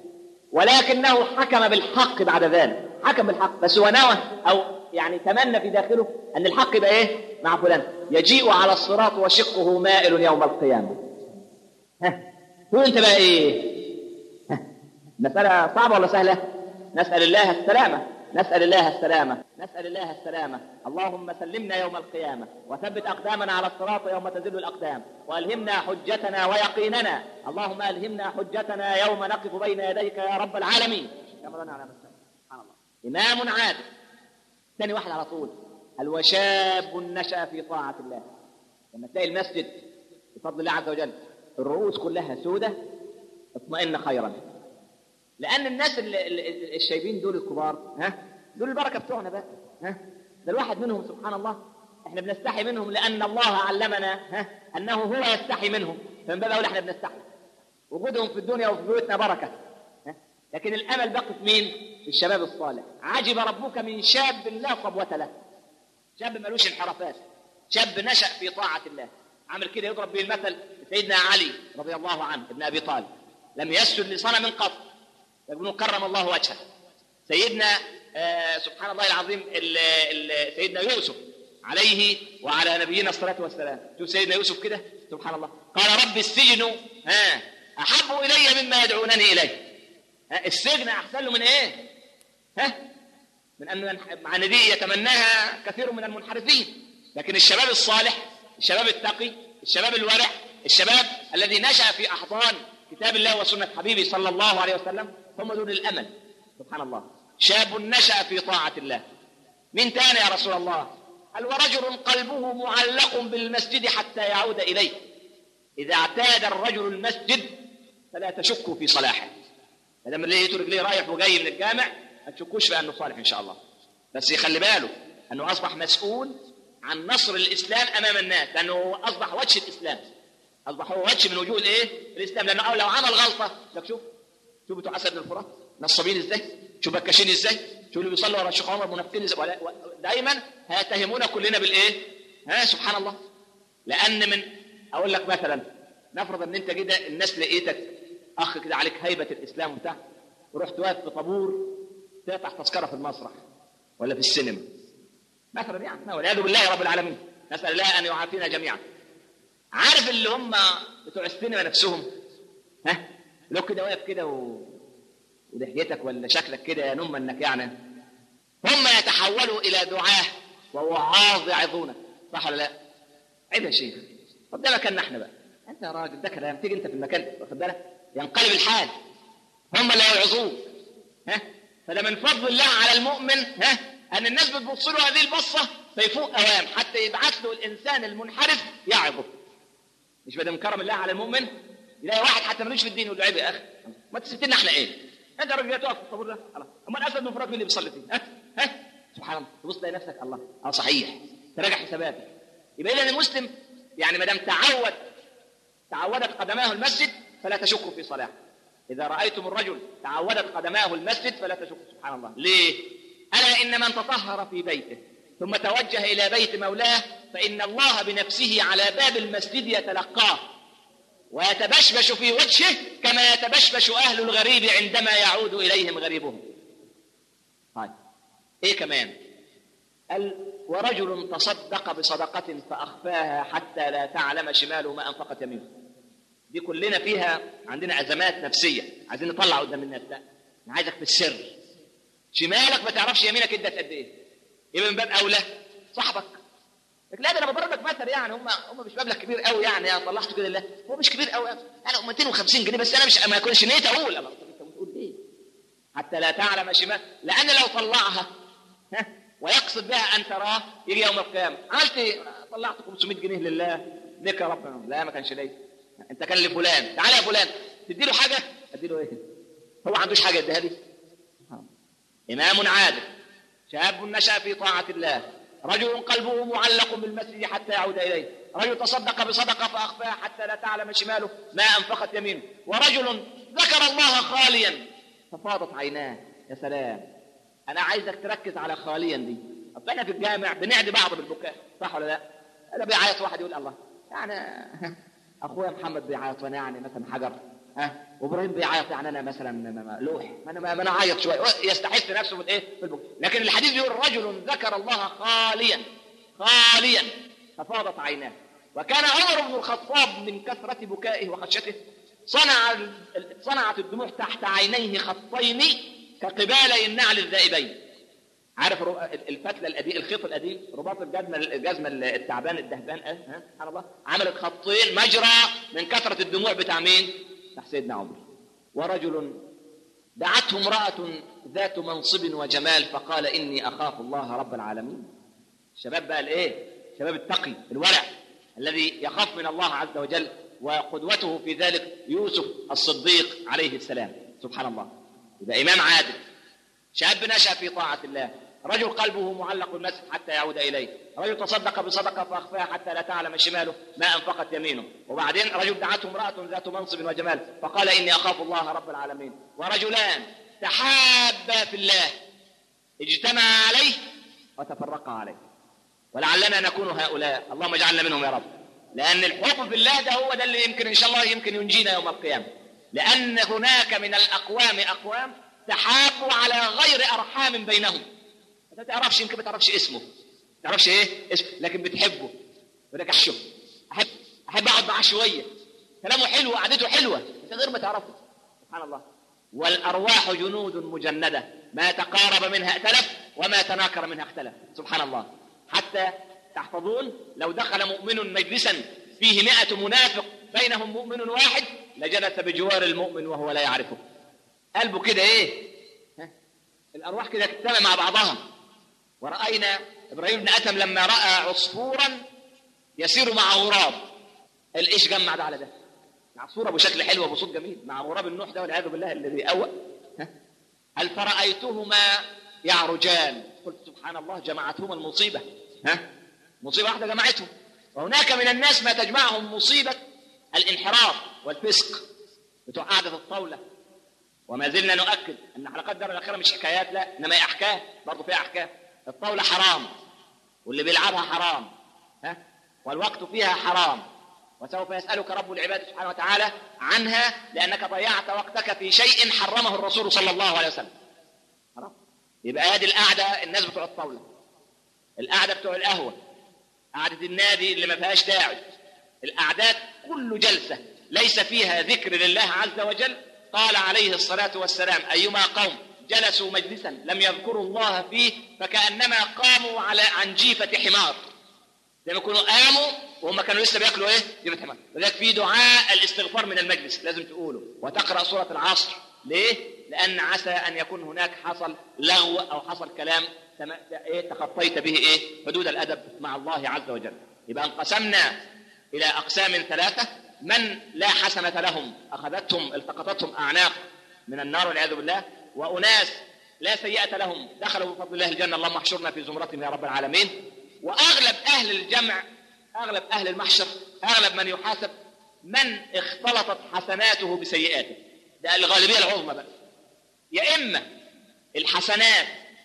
ولكنه حكم بالحق بعد ذلك حكم بالحق بس هو نوى او يعني تمنى في داخله ان الحق يبقى ايه مع فلان يجيء على الصراط وشقه مائل يوم القيامه ها تقول انت بقى ايه ها. مسألة صعبة ولا سهلة نسأل الله السلامة نسأل الله السلامة نسأل الله السلامة اللهم سلمنا يوم القيامة وثبت أقدامنا على الصراط يوم تزل الأقدام وألهمنا حجتنا ويقيننا اللهم ألهمنا حجتنا يوم نقف بين يديك يا رب العالمين كما لنا على سبحان الله إمام عادل ثاني واحد على طول الوشاب نشأ في طاعة الله لما تلاقي المسجد بفضل الله عز وجل الرؤوس كلها سودة اطمئن خيرا لان الناس اللي الشايبين دول الكبار ها دول البركه بتوعنا بقى ها ده الواحد منهم سبحان الله احنا بنستحي منهم لان الله علمنا ها انه هو يستحي منهم فمن باب اقول احنا بنستحي وجودهم في الدنيا وفي بيوتنا بركه ها؟ لكن الامل بقي في مين؟ في الشباب الصالح عجب ربك من شاب لا صبوة له شاب ملوش انحرافات شاب نشأ في طاعة الله عامل كده يضرب به المثل سيدنا علي رضي الله عنه ابن ابي طالب لم يسجد لصنم قط يقولون كرم الله وجهه سيدنا آه سبحان الله العظيم ال ال سيدنا يوسف عليه وعلى نبينا الصلاة والسلام شوف سيدنا يوسف كده سبحان الله قال رب السجن ها أحب إلي مما يدعونني إليه ها السجن أحسن له من إيه ها من أن مع أن دي يتمناها كثير من المنحرفين لكن الشباب الصالح الشباب التقي الشباب الورع الشباب الذي نشأ في أحضان كتاب الله وسنة حبيبه صلى الله عليه وسلم هم دون الأمل سبحان الله شاب نشأ في طاعة الله من تاني يا رسول الله قال ورجل قلبه معلق بالمسجد حتى يعود إليه إذا اعتاد الرجل المسجد فلا تشكوا في صلاحه ما دام لقيته رجليه رايح وجاي من الجامع ما تشكوش بأنه صالح إن شاء الله بس يخلي باله أنه أصبح مسؤول عن نصر الإسلام أمام الناس لأنه أصبح وجه الإسلام أصبح هو وجه من وجوه الإيه؟ الإسلام لأنه لو عمل غلطة لك شوف شوف بتوع أسد الفرات نصابين إزاي شوف بكاشين إزاي شوف اللي بيصلوا ورا الشيخ عمر منافقين إزاي ولا- و- دايما هيتهمونا كلنا بالإيه؟ ها سبحان الله لأن من أقول لك مثلا نفرض أن أنت كده الناس لقيتك أخ كده عليك هيبة الإسلام وبتاع ورحت واقف في طابور تقطع تذكرة في المسرح ولا في السينما مثلا يعني والعياذ بالله رب العالمين نسأل الله أن يعافينا جميعا عارف اللي هم بتوع السينما نفسهم ها لو كده واقف كده و... ولحيتك ولا شكلك كده يا نم انك يعني هم يتحولوا الى دعاه ووعاظ يعظونك صح ولا لا؟ عيب يا شيخ طب ده مكاننا احنا بقى انت يا راجل ده كلام تيجي انت في المكان واخد بالك ينقلب الحال هم اللي هيعظوك ها فده من فضل الله على المؤمن ها ان الناس بتبص له هذه البصه فيفوق اوام حتى يبعث له الانسان المنحرف يعظه مش بدل من كرم الله على المؤمن يلاقي واحد حتى ملوش في الدين يقول له عيب يا اخي ما تسبتنا احنا ايه انت راجل جاي تقف في الطابور ده خلاص امال اسد بن فرات مين اللي بيصلي فيه ها ها سبحان الله تبص تلاقي نفسك الله اه صحيح تراجع حساباتك يبقى اذا المسلم يعني ما دام تعود تعودت قدماه المسجد فلا تشكوا في صلاته اذا رايتم الرجل تعودت قدماه المسجد فلا تشكوا سبحان الله ليه الا ان من تطهر في بيته ثم توجه الى بيت مولاه فان الله بنفسه على باب المسجد يتلقاه ويتبشبش في وجهه كما يتبشبش اهل الغريب عندما يعود اليهم غريبهم طيب ايه كمان قال ورجل تصدق بصدقة فأخفاها حتى لا تعلم شماله ما أنفقت يمينه دي كلنا فيها عندنا أزمات نفسية عايزين نطلع قدام الناس لا أنا عايزك في السر شمالك ما تعرفش يمينك ادت قد ايه يبقى من باب اولى صاحبك لكن لا ده انا بضرب لك مثل يعني هم هم مش مبلغ كبير قوي يعني انا طلعته كده لله هو مش كبير قوي انا 250 جنيه بس انا مش ما كنتش نيت اقول الله انت بتقول ايه حتى لا تعلم شمال لان لو طلعها ها ويقصد بها ان تراه يجي يوم القيامه عملت ايه؟ طلعت 500 جنيه لله لك يا رب لا ما كانش ليا انت كان لفلان تعالى يا فلان تدي له حاجه ادي له ايه هو ما عندوش حاجه يديها لي امام عادل شاب نشا في طاعه الله رجل قلبه معلق بالمسجد حتى يعود اليه رجل تصدق بصدقه فاخفاها حتى لا تعلم شماله ما انفقت يمينه ورجل ذكر الله خاليا ففاضت عيناه يا سلام انا عايزك تركز على خاليا دي اصل احنا في الجامع بنعدي بعض بالبكاء صح ولا لا انا بيعيط واحد يقول الله يعني اخويا محمد بيعيط وانا يعني مثلا حجر ها وابراهيم بيعيط يعني انا مثلا لوح ما انا ما انا اعيط شويه يستحث نفسه في الايه في البكاء لكن الحديث بيقول رجل ذكر الله خاليا خاليا ففاضت عيناه وكان عمر بن الخطاب من كثرة بكائه وخشيته صنع صنعت الدموع تحت عينيه خطين كقبالي النعل الذائبين عارف الفتله القديم الخيط القديم رباط الجزمه الجزمه التعبان الدهبان ها سبحان الله عملت خطين مجرى من كثره الدموع بتاع مين؟ بتاع سيدنا عمر ورجل دعته امراه ذات منصب وجمال فقال اني اخاف الله رب العالمين الشباب بقى الايه؟ الشباب التقي الورع الذي يخاف من الله عز وجل وقدوته في ذلك يوسف الصديق عليه السلام سبحان الله يبقى إمام عادل شاب نشأ في طاعة الله رجل قلبه معلق بالمسجد حتى يعود إليه رجل تصدق بصدقة فأخفاها حتى لا تعلم شماله ما أنفقت يمينه وبعدين رجل دعته امرأة ذات منصب وجمال فقال إني أخاف الله رب العالمين ورجلان تحابا في الله اجتمعا عليه وتفرقا عليه ولعلنا نكون هؤلاء اللهم اجعلنا منهم يا رب لأن الحب في الله ده هو ده اللي يمكن إن شاء الله يمكن ينجينا يوم القيامة لأن هناك من الأقوام أقوام تحابوا على غير أرحام بينهم ما تعرفش يمكن ما تعرفش اسمه تعرفش ايه اسمه لكن بتحبه يقول لك احشو احب احب اقعد معاه شويه كلامه حلو وقعدته حلوه من غير ما تعرفه سبحان الله والارواح جنود مجنده ما تقارب منها ائتلف وما تناكر منها اختلف سبحان الله حتى تحفظون لو دخل مؤمن مجلسا فيه مئة منافق بينهم مؤمن واحد لجلس بجوار المؤمن وهو لا يعرفه قلبه كده ايه ها؟ الارواح كده تجتمع مع بعضها ورأينا ابراهيم بن ادم لما راى عصفورا يسير مع غراب الايش جمع ده على ده عصفوره بشكل حلو وبصوت جميل مع غراب النوح ده والعياذ بالله الذي اوى هل فرأيتهما يعرجان قلت سبحان الله جمعتهما المصيبة ها مصيبة واحدة جمعتهم وهناك من الناس ما تجمعهم مصيبة الانحراف والفسق بتوع قعدة الطاولة وما زلنا نؤكد ان حلقات الدار الاخيره مش حكايات لا انما هي احكام برضه فيها احكام الطاوله حرام واللي بيلعبها حرام ها والوقت فيها حرام وسوف يسالك رب العباد سبحانه وتعالى عنها لانك ضيعت وقتك في شيء حرمه الرسول صلى الله عليه وسلم حرام يبقى هذه القعده الناس بتوع الطاوله القعده بتوع القهوه قعده النادي اللي ما فيهاش داعي القعدات كل جلسه ليس فيها ذكر لله عز وجل قال عليه الصلاة والسلام أيما قوم جلسوا مجلسا لم يذكروا الله فيه فكأنما قاموا على عن جيفة حمار لما يكونوا قاموا وهم كانوا لسه بياكلوا ايه؟ جيفة حمار لذلك في دعاء الاستغفار من المجلس لازم تقوله وتقرأ سورة العصر ليه؟ لأن عسى أن يكون هناك حصل لغو أو حصل كلام إيه تخطيت به ايه؟ حدود الأدب مع الله عز وجل يبقى انقسمنا إلى أقسام ثلاثة من لا حسنة لهم أخذتهم التقطتهم أعناق من النار والعياذ بالله وأناس لا سيئة لهم دخلوا بفضل الله الجنة اللهم احشرنا في زمرتهم يا رب العالمين وأغلب أهل الجمع أغلب أهل المحشر أغلب من يحاسب من اختلطت حسناته بسيئاته ده الغالبية العظمى بقى يا إما الحسنات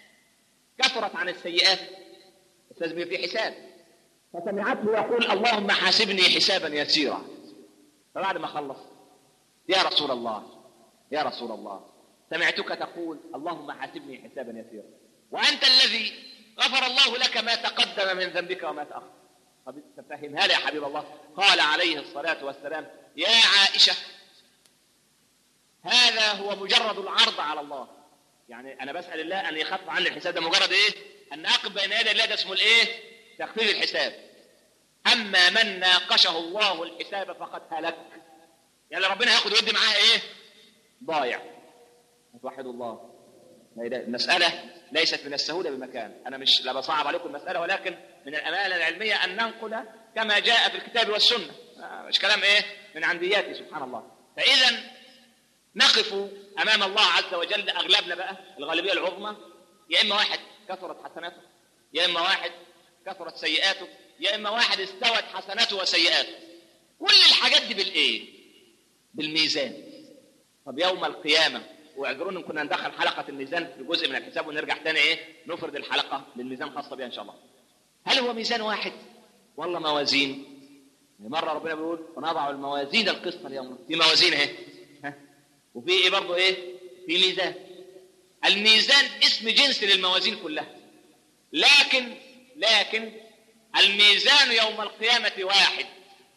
كثرت عن السيئات لازم في حساب فسمعته يقول اللهم حاسبني حسابا يسيرا فبعد ما خلص يا رسول الله يا رسول الله سمعتك تقول اللهم حاسبني حسابا يسيرا وانت الذي غفر الله لك ما تقدم من ذنبك وما تاخر طب تفهمها لي يا حبيب الله قال عليه الصلاه والسلام يا عائشه هذا هو مجرد العرض على الله يعني انا بسال الله ان يخفف عني الحساب ده مجرد ايه ان اقف بين يدي الله ده اسمه الايه تخفيف الحساب اما من ناقشه الله الحساب فقد هلك يعني ربنا هياخد ويدي معاها ايه ضايع توحدوا الله المسألة ليست من السهولة بمكان أنا مش لا بصعب عليكم المسألة ولكن من الأمانة العلمية أن ننقل كما جاء في الكتاب والسنة مش كلام إيه من عندياتي سبحان الله فإذا نقف أمام الله عز وجل أغلبنا بقى الغالبية العظمى يا إما واحد كثرت حسناته يا إما واحد كثرت سيئاته يا اما واحد استوت حسناته وسيئاته كل الحاجات دي بالايه بالميزان طب يوم القيامه واعذروني كنا ندخل حلقه الميزان في جزء من الحساب ونرجع تاني ايه نفرد الحلقه للميزان خاصه بها ان شاء الله هل هو ميزان واحد والله موازين مرة ربنا بيقول ونضع الموازين القسط اليوم في موازين اهي وفي ايه برضه ايه في ميزان الميزان اسم جنس للموازين كلها لكن لكن الميزان يوم القيامة واحد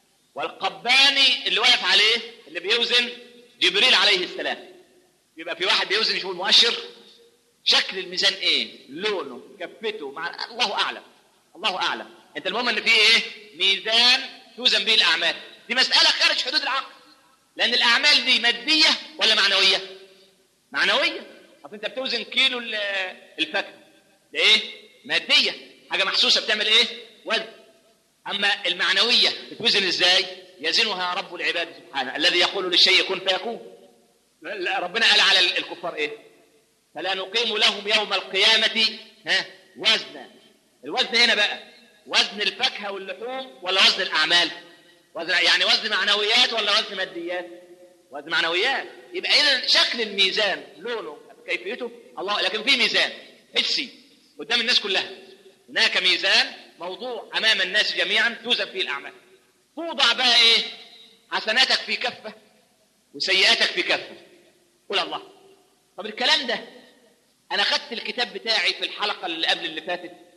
والقباني اللي واقف عليه اللي بيوزن جبريل عليه السلام يبقى في واحد بيوزن يشوف المؤشر شكل الميزان ايه لونه كفته مع الله اعلم الله اعلم انت المهم ان في ايه ميزان توزن به الاعمال دي مساله خارج حدود العقل لان الاعمال دي ماديه ولا معنويه معنويه طب انت بتوزن كيلو الفاكهه ده ايه ماديه حاجه محسوسه بتعمل ايه وزن اما المعنويه بتوزن ازاي يزنها رب العباد سبحانه الذي يقول للشيء كن فيكون ربنا قال على الكفار ايه فلا نقيم لهم يوم القيامه ها وزنا الوزن هنا بقى وزن الفاكهه واللحوم ولا وزن الاعمال وزن يعني وزن معنويات ولا وزن ماديات وزن معنويات يبقى اذا شكل الميزان لونه كيفيته الله لكن في ميزان حسي قدام الناس كلها هناك ميزان موضوع امام الناس جميعا توزن فيه الاعمال توضع بقى ايه حسناتك في كفه وسيئاتك في كفه قول الله طب الكلام ده انا خدت الكتاب بتاعي في الحلقه اللي قبل اللي فاتت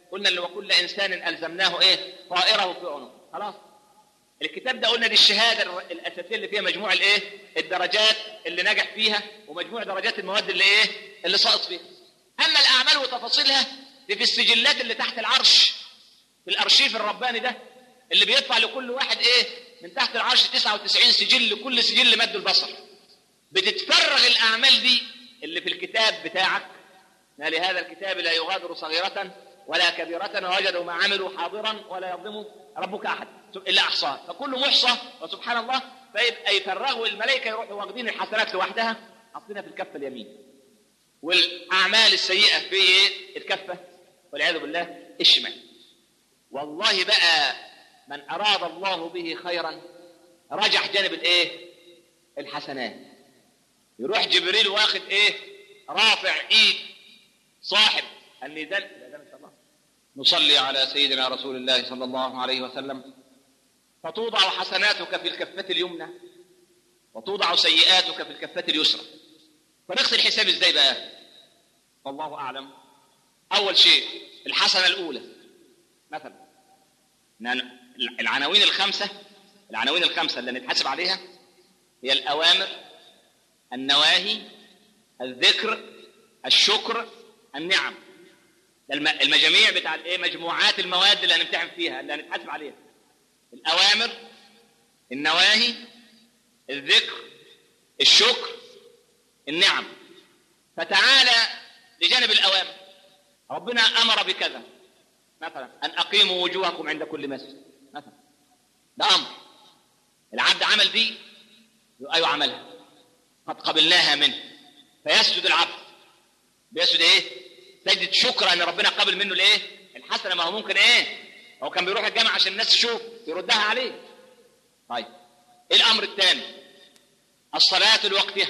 قلنا اللي وكل انسان الزمناه ايه طائره في عنقه خلاص الكتاب ده قلنا دي الشهاده الاساسيه اللي فيها مجموع الايه الدرجات اللي نجح فيها ومجموع درجات المواد اللي ايه اللي سقط فيها اما الاعمال وتفاصيلها دي في السجلات اللي تحت العرش في الارشيف الرباني ده اللي بيدفع لكل واحد ايه من تحت العرش 99 سجل كل سجل مد البصر بتتفرغ الاعمال دي اللي في الكتاب بتاعك ما لهذا الكتاب لا يغادر صغيرة ولا كبيرة ووجدوا ما عملوا حاضرا ولا يظلم ربك أحد إلا أحصاه فكل محصى وسبحان الله فيبقى يفرغوا الملائكة يروحوا واخدين الحسنات لوحدها حاطينها في الكفة اليمين والأعمال السيئة في إيه؟ الكفة والعياذ بالله الشمال والله بقى من أراد الله به خيرا رجح جانب الإيه؟ الحسنات يروح جبريل واخد إيه؟ رافع إيد صاحب الميزان ان شاء الله نصلي على سيدنا رسول الله صلى الله عليه وسلم فتوضع حسناتك في الكفة اليمنى وتوضع سيئاتك في الكفة اليسرى فنغسل الحساب ازاي بقى والله اعلم اول شيء الحسنة الاولى مثلا العناوين الخمسة العناوين الخمسة اللي نتحاسب عليها هي الاوامر النواهي الذكر الشكر النعم المجاميع بتاع الايه مجموعات المواد اللي هنمتحن فيها اللي هنتحاسب عليها الاوامر النواهي الذكر الشكر النعم فتعالى لجانب الاوامر ربنا امر بكذا مثلا ان اقيموا وجوهكم عند كل مسجد مثلا ده امر العبد عمل دي ايوه عملها قد قبلناها منه فيسجد العبد بيسجد ايه سجدة شكر ان ربنا قبل منه الايه الحسنه ما هو ممكن ايه هو كان بيروح الجامع عشان الناس تشوف يردها عليه طيب ايه الامر الثاني الصلاه لوقتها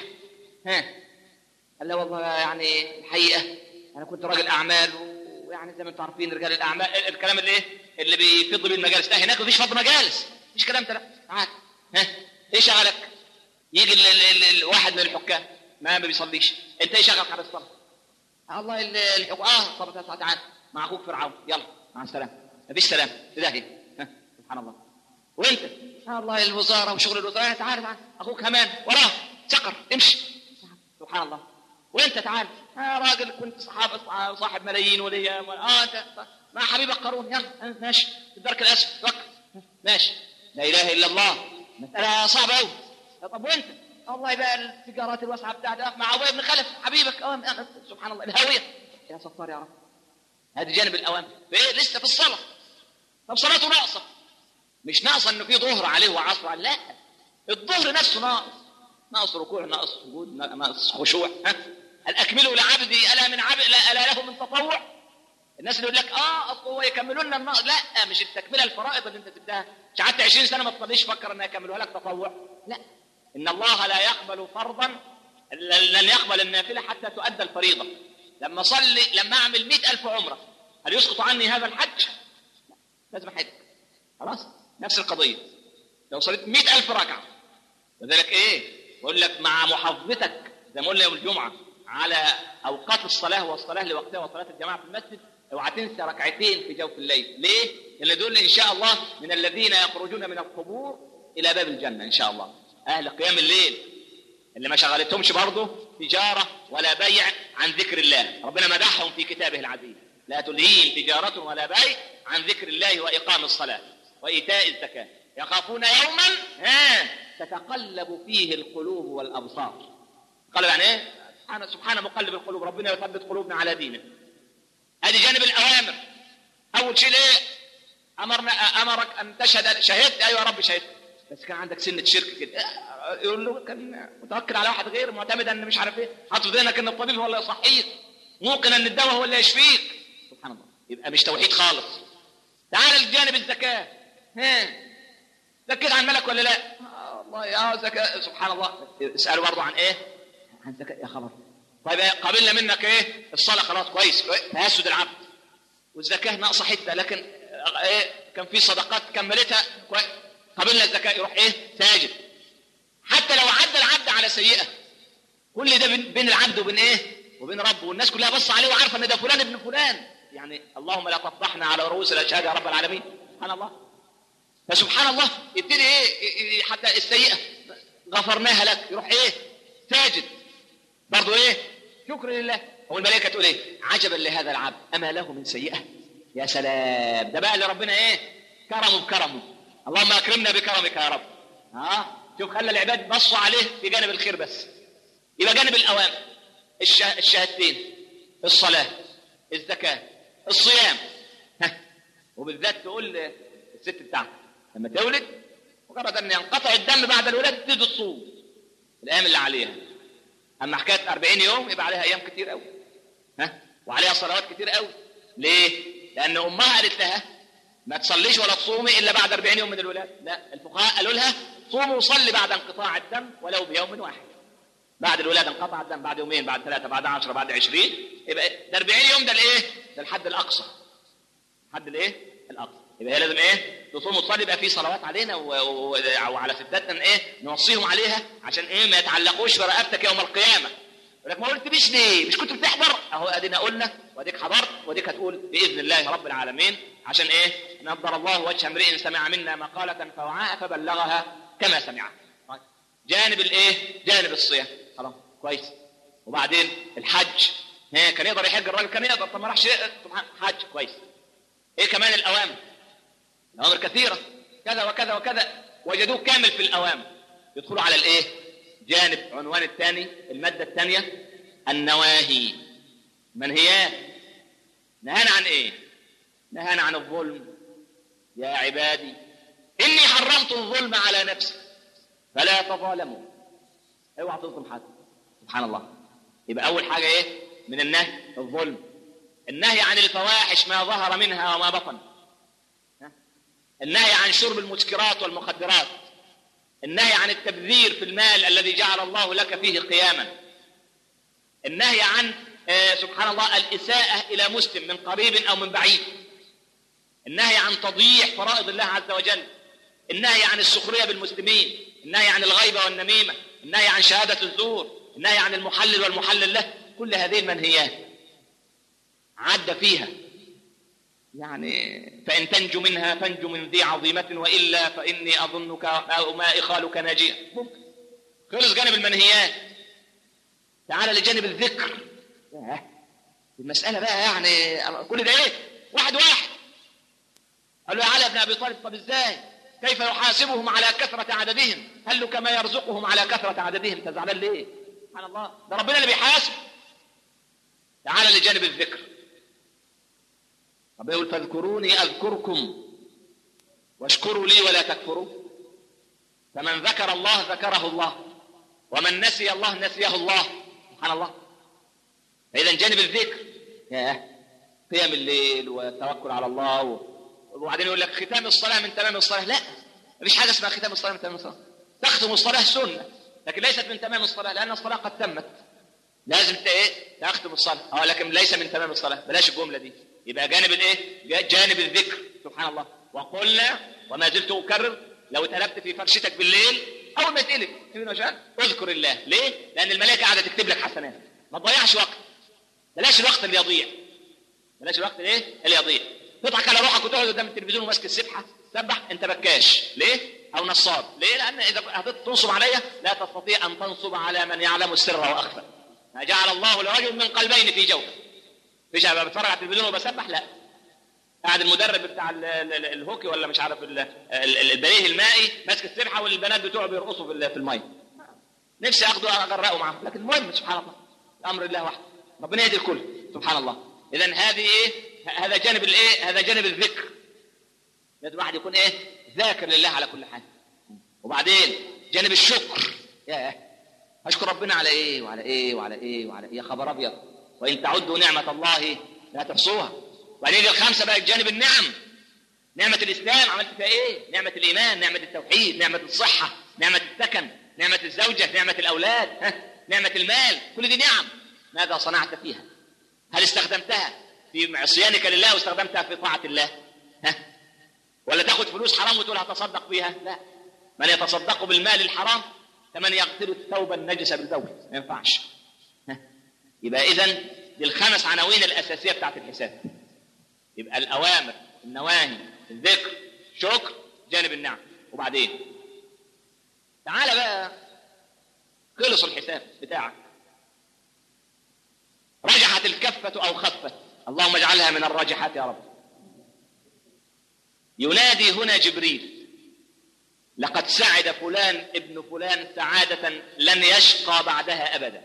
ها قال له والله يعني الحقيقه انا كنت راجل اعمال ويعني زي ما انتم عارفين رجال الاعمال الكلام اللي ايه اللي بيفض بيه المجالس لا هناك مفيش فض مجالس مفيش كلام ده تعال ها ايه شغلك يجي ال ال ال الواحد من الحكام ما ما بيصليش انت ايه شغلك على الصلاه الله الحكم اه طب تعال مع اخوك فرعون يلا مع السلامه مفيش سلام في داهيه سبحان الله وانت آه الله الوزاره وشغل الوزاره تعال تعال اخوك همان وراه سقر امشي سبحان الله وانت تعال آه راجل كنت صحاب صاحب ملايين وليا اه انت مع حبيبك قارون يلا ماشي في الدرك الاسفل فكر ماشي لا اله الا الله مساله صعبه قوي طب وانت الله بقى التجارات الواسعه بتاعتك مع ابي بن خلف حبيبك أوه. سبحان الله الهاويه يا ستار يا رب هذه جانب الاوامر ايه لسه في الصلاه طب صلاته ناقصه مش ناقصه انه في ظهر عليه وعصر عليه لا الظهر نفسه ناقص ناقص ركوع ناقص سجود ناقص خشوع ها الاكملوا لعبدي الا من عبد لا الا له من تطوع الناس اللي يقول لك اه اصل هو يكملوا لنا الناقص لا مش التكمله الفرائض اللي انت تديها مش قعدت 20 سنه ما تصليش فكر انها يكملوها لك تطوع لا ان الله لا يقبل فرضا لن يقبل النافله حتى تؤدى الفريضه لما صلي لما اعمل مئة ألف عمره هل يسقط عني هذا الحج؟ لا لازم احج خلاص نفس القضيه لو صليت مئة ألف ركعه وذلك ايه؟ بقول لك مع محافظتك زي ما قلنا يوم الجمعه على اوقات الصلاه والصلاه لوقتها وصلاه الجماعه في المسجد اوعى تنسى ركعتين في جوف الليل ليه؟ لان دول ان شاء الله من الذين يخرجون من القبور الى باب الجنه ان شاء الله اهل قيام الليل اللي ما شغلتهمش برضه تجاره ولا بيع عن ذكر الله ربنا مدحهم في كتابه العزيز لا تلهيهم تجاره ولا بيع عن ذكر الله واقام الصلاه وايتاء الزكاه يخافون يوما ها تتقلب فيه القلوب والابصار قال يعني ايه سبحان سبحان مقلب القلوب ربنا يثبت قلوبنا على دينه هذه جانب الاوامر اول شيء ايه امرنا امرك ان تشهد شهدت ايوه يا رب شهدت بس كان عندك سنه شرك كده يقول له كان متوكل على واحد غير معتمد ان مش عارف ايه حاطط في ذهنك ان الطبيب هو اللي يصحيك موقن ان الدواء هو اللي يشفيك سبحان الله يبقى مش توحيد خالص تعال لجانب الزكاه ها زكيت عن ملك ولا لا؟ آه الله يا زكاه سبحان الله اسالوا برضه عن ايه؟ عن زكاه يا خبر طيب قبلنا منك ايه؟ الصلاه خلاص كويس تهسد العبد والزكاه ناقصه حته لكن ايه كان في صدقات كملتها كويس قبلنا الزكاه يروح ايه؟ ساجد حتى لو عدى العبد على سيئه كل ده بين العبد وبين ايه؟ وبين ربه والناس كلها بص عليه وعارفه ان ده فلان ابن فلان يعني اللهم لا تفضحنا على رؤوس الاشهاد يا رب العالمين سبحان الله فسبحان الله يبتدي ايه حتى السيئه غفرناها لك يروح ايه ساجد برضه ايه شكر لله والملائكه تقول ايه عجبا لهذا العبد اما له من سيئه يا سلام ده بقى اللي ربنا ايه كرمه بكرمه اللهم اكرمنا بكرمك يا رب ها شوف خلى العباد بصوا عليه في جانب الخير بس يبقى جانب الاوامر الشه... الشهادتين الصلاه الزكاه الصيام ها وبالذات تقول الست بتاعتك لما تولد مجرد ان ينقطع الدم بعد الولاده تبتدي تصوم الايام اللي عليها اما حكايه 40 يوم يبقى عليها ايام كتير قوي ها وعليها صلوات كتير قوي ليه؟ لان امها قالت لها ما تصليش ولا تصومي الا بعد 40 يوم من الولاده لا الفقهاء قالوا لها صومي وصلي بعد انقطاع الدم ولو بيوم واحد بعد الولاده انقطع الدم بعد يومين بعد ثلاثه بعد 10 بعد 20 يبقى ده 40 يوم ده الايه؟ ده الحد الاقصى الحد الايه؟ الاقصى يبقى هي لازم ايه؟ تصوم وتصلي يبقى في صلوات علينا و... و... وعلى ستاتنا ايه؟ نوصيهم عليها عشان ايه ما يتعلقوش في رقبتك يوم القيامه. يقول لك ما قلتليش ليه؟ مش كنت بتحضر؟ اهو ادينا قلنا واديك حضرت واديك هتقول باذن الله رب العالمين عشان ايه؟ نظر الله وجه امرئ سمع منا مقالة فوعاها فبلغها كما سمعها. جانب الايه؟ جانب الصيام. خلاص كويس. وبعدين الحج ها كان يقدر يحج الراجل كان يقدر طب ما راحش سبحان حج كويس. ايه كمان الاوامر؟ الأوامر كثيرة كذا وكذا وكذا وجدوه كامل في الأوامر يدخلوا على الإيه؟ جانب عنوان الثاني المادة الثانية النواهي منهيات نهانا عن إيه؟ نهانا عن الظلم يا عبادي إني حرمت الظلم على نفسي فلا تظالموا اوعى تظلم حد سبحان الله يبقى أول حاجة إيه؟ من النهي الظلم النهي عن الفواحش ما ظهر منها وما بطن النهي عن شرب المسكرات والمخدرات النهي عن التبذير في المال الذي جعل الله لك فيه قياما النهي عن آه سبحان الله الإساءة إلى مسلم من قريب أو من بعيد النهي عن تضييع فرائض الله عز وجل النهي عن السخرية بالمسلمين النهي عن الغيبة والنميمة النهي عن شهادة الزور النهي عن المحلل والمحلل له كل هذه المنهيات عد فيها يعني فإن تنجو منها فانجو من ذي عظيمة وإلا فإني أظنك أو ما إخالك ناجيا ممكن خلص جانب المنهيات تعال لجانب الذكر المسألة بقى يعني كل ده إيه واحد واحد قال له يا علي بن أبي طالب طب إزاي كيف يحاسبهم على كثرة عددهم هل له كما يرزقهم على كثرة عددهم أنت زعلان ليه سبحان الله ده ربنا اللي بيحاسب تعال لجانب الذكر ربنا يقول فاذكروني اذكركم واشكروا لي ولا تكفروا فمن ذكر الله ذكره الله ومن نسي الله نسيه الله سبحان الله فاذا جانب الذكر ياه قيام الليل والتوكل على الله و... وبعدين يقول لك ختام الصلاه من تمام الصلاه لا مفيش حاجه اسمها ختام الصلاه من تمام الصلاه تختم الصلاه سنه لكن ليست من تمام الصلاه لان الصلاه قد تمت لازم ايه تختم الصلاه اه لكن ليس من تمام الصلاه بلاش الجمله دي يبقى جانب الايه جانب الذكر سبحان الله وقلنا وما زلت اكرر لو اتقلبت في فرشتك بالليل اول ما تقلب اذكر الله ليه لان الملائكه قاعده تكتب لك حسنات ما تضيعش وقت بلاش الوقت اللي يضيع بلاش الوقت الايه اللي يضيع تضحك على روحك وتقعد قدام التلفزيون وماسك السبحه تسبح انت بكاش ليه او نصاب ليه لان اذا هتنصب عليا لا تستطيع ان تنصب على من يعلم السر واخفى ما جعل الله لرجل من قلبين في جوفه مش ابقى بتفرج على التلفزيون وبسبح لا قاعد المدرب بتاع ال ال ال الهوكي ولا مش عارف البليه المائي ماسك السبحه والبنات بتوعه بيرقصوا في, في الميه نفسي اخده اغرقه معاهم لكن المهم سبحان الله امر الله وحده ربنا يهدي الكل سبحان الله اذا هذه ايه هذا جانب الايه هذا جانب الذكر لازم الواحد يكون ايه ذاكر لله على كل حال وبعدين جانب الشكر يا اشكر ربنا على ايه وعلى ايه وعلى ايه وعلى ايه يا خبر ابيض وإن تعدوا نعمة الله لا تحصوها وبعدين الخامسة بقى جانب النعم نعمة الإسلام عملت فيها إيه؟ نعمة الإيمان نعمة التوحيد نعمة الصحة نعمة السكن نعمة الزوجة نعمة الأولاد ها؟ نعمة المال كل دي نعم ماذا صنعت فيها هل استخدمتها في عصيانك لله واستخدمتها في طاعة الله ها؟ ولا تاخد فلوس حرام وتقول هتصدق بيها لا من يتصدق بالمال الحرام كمن يغسل الثوب النجس بالبول ما ينفعش ها؟ يبقى اذا دي الخمس عناوين الاساسيه بتاعت الحساب يبقى الاوامر النواهي الذكر شكر جانب النعم وبعدين تعالى بقى خلص الحساب بتاعك رجحت الكفة أو خفت اللهم اجعلها من الراجحات يا رب ينادي هنا جبريل لقد سعد فلان ابن فلان سعادة لن يشقى بعدها أبدا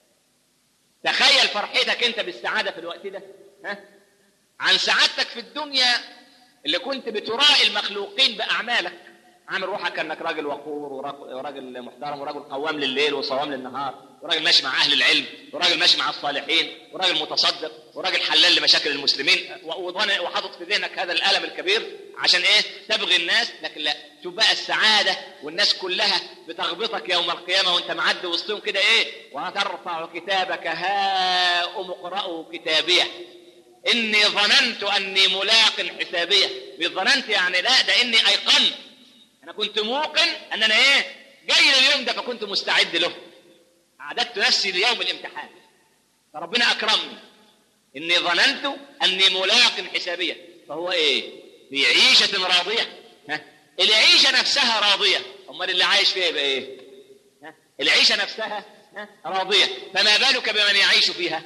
تخيل فرحتك أنت بالسعادة في الوقت ده ها؟ عن سعادتك في الدنيا اللي كنت بترائي المخلوقين بأعمالك عامل روحك انك راجل وقور وراجل محترم وراجل قوام لليل وصوام للنهار وراجل ماشي مع اهل العلم وراجل ماشي مع الصالحين وراجل متصدق وراجل حلال لمشاكل المسلمين وحاطط في ذهنك هذا الالم الكبير عشان ايه تبغي الناس لكن لا شوف بقى السعاده والناس كلها بتغبطك يوم القيامه وانت معدي وسطهم كده ايه وترفع كتابك هاؤم اقرأوا كتابيه اني ظننت اني ملاق حسابيه ظننت يعني لا ده اني ايقنت انا كنت موقن ان انا ايه جاي لليوم ده فكنت مستعد له اعددت نفسي ليوم الامتحان فربنا اكرمني اني ظننت اني ملاق حسابيه فهو ايه في عيشه راضيه ها العيشه نفسها راضيه امال اللي عايش فيها يبقى ايه ها العيشه نفسها ها؟ راضيه فما بالك بمن يعيش فيها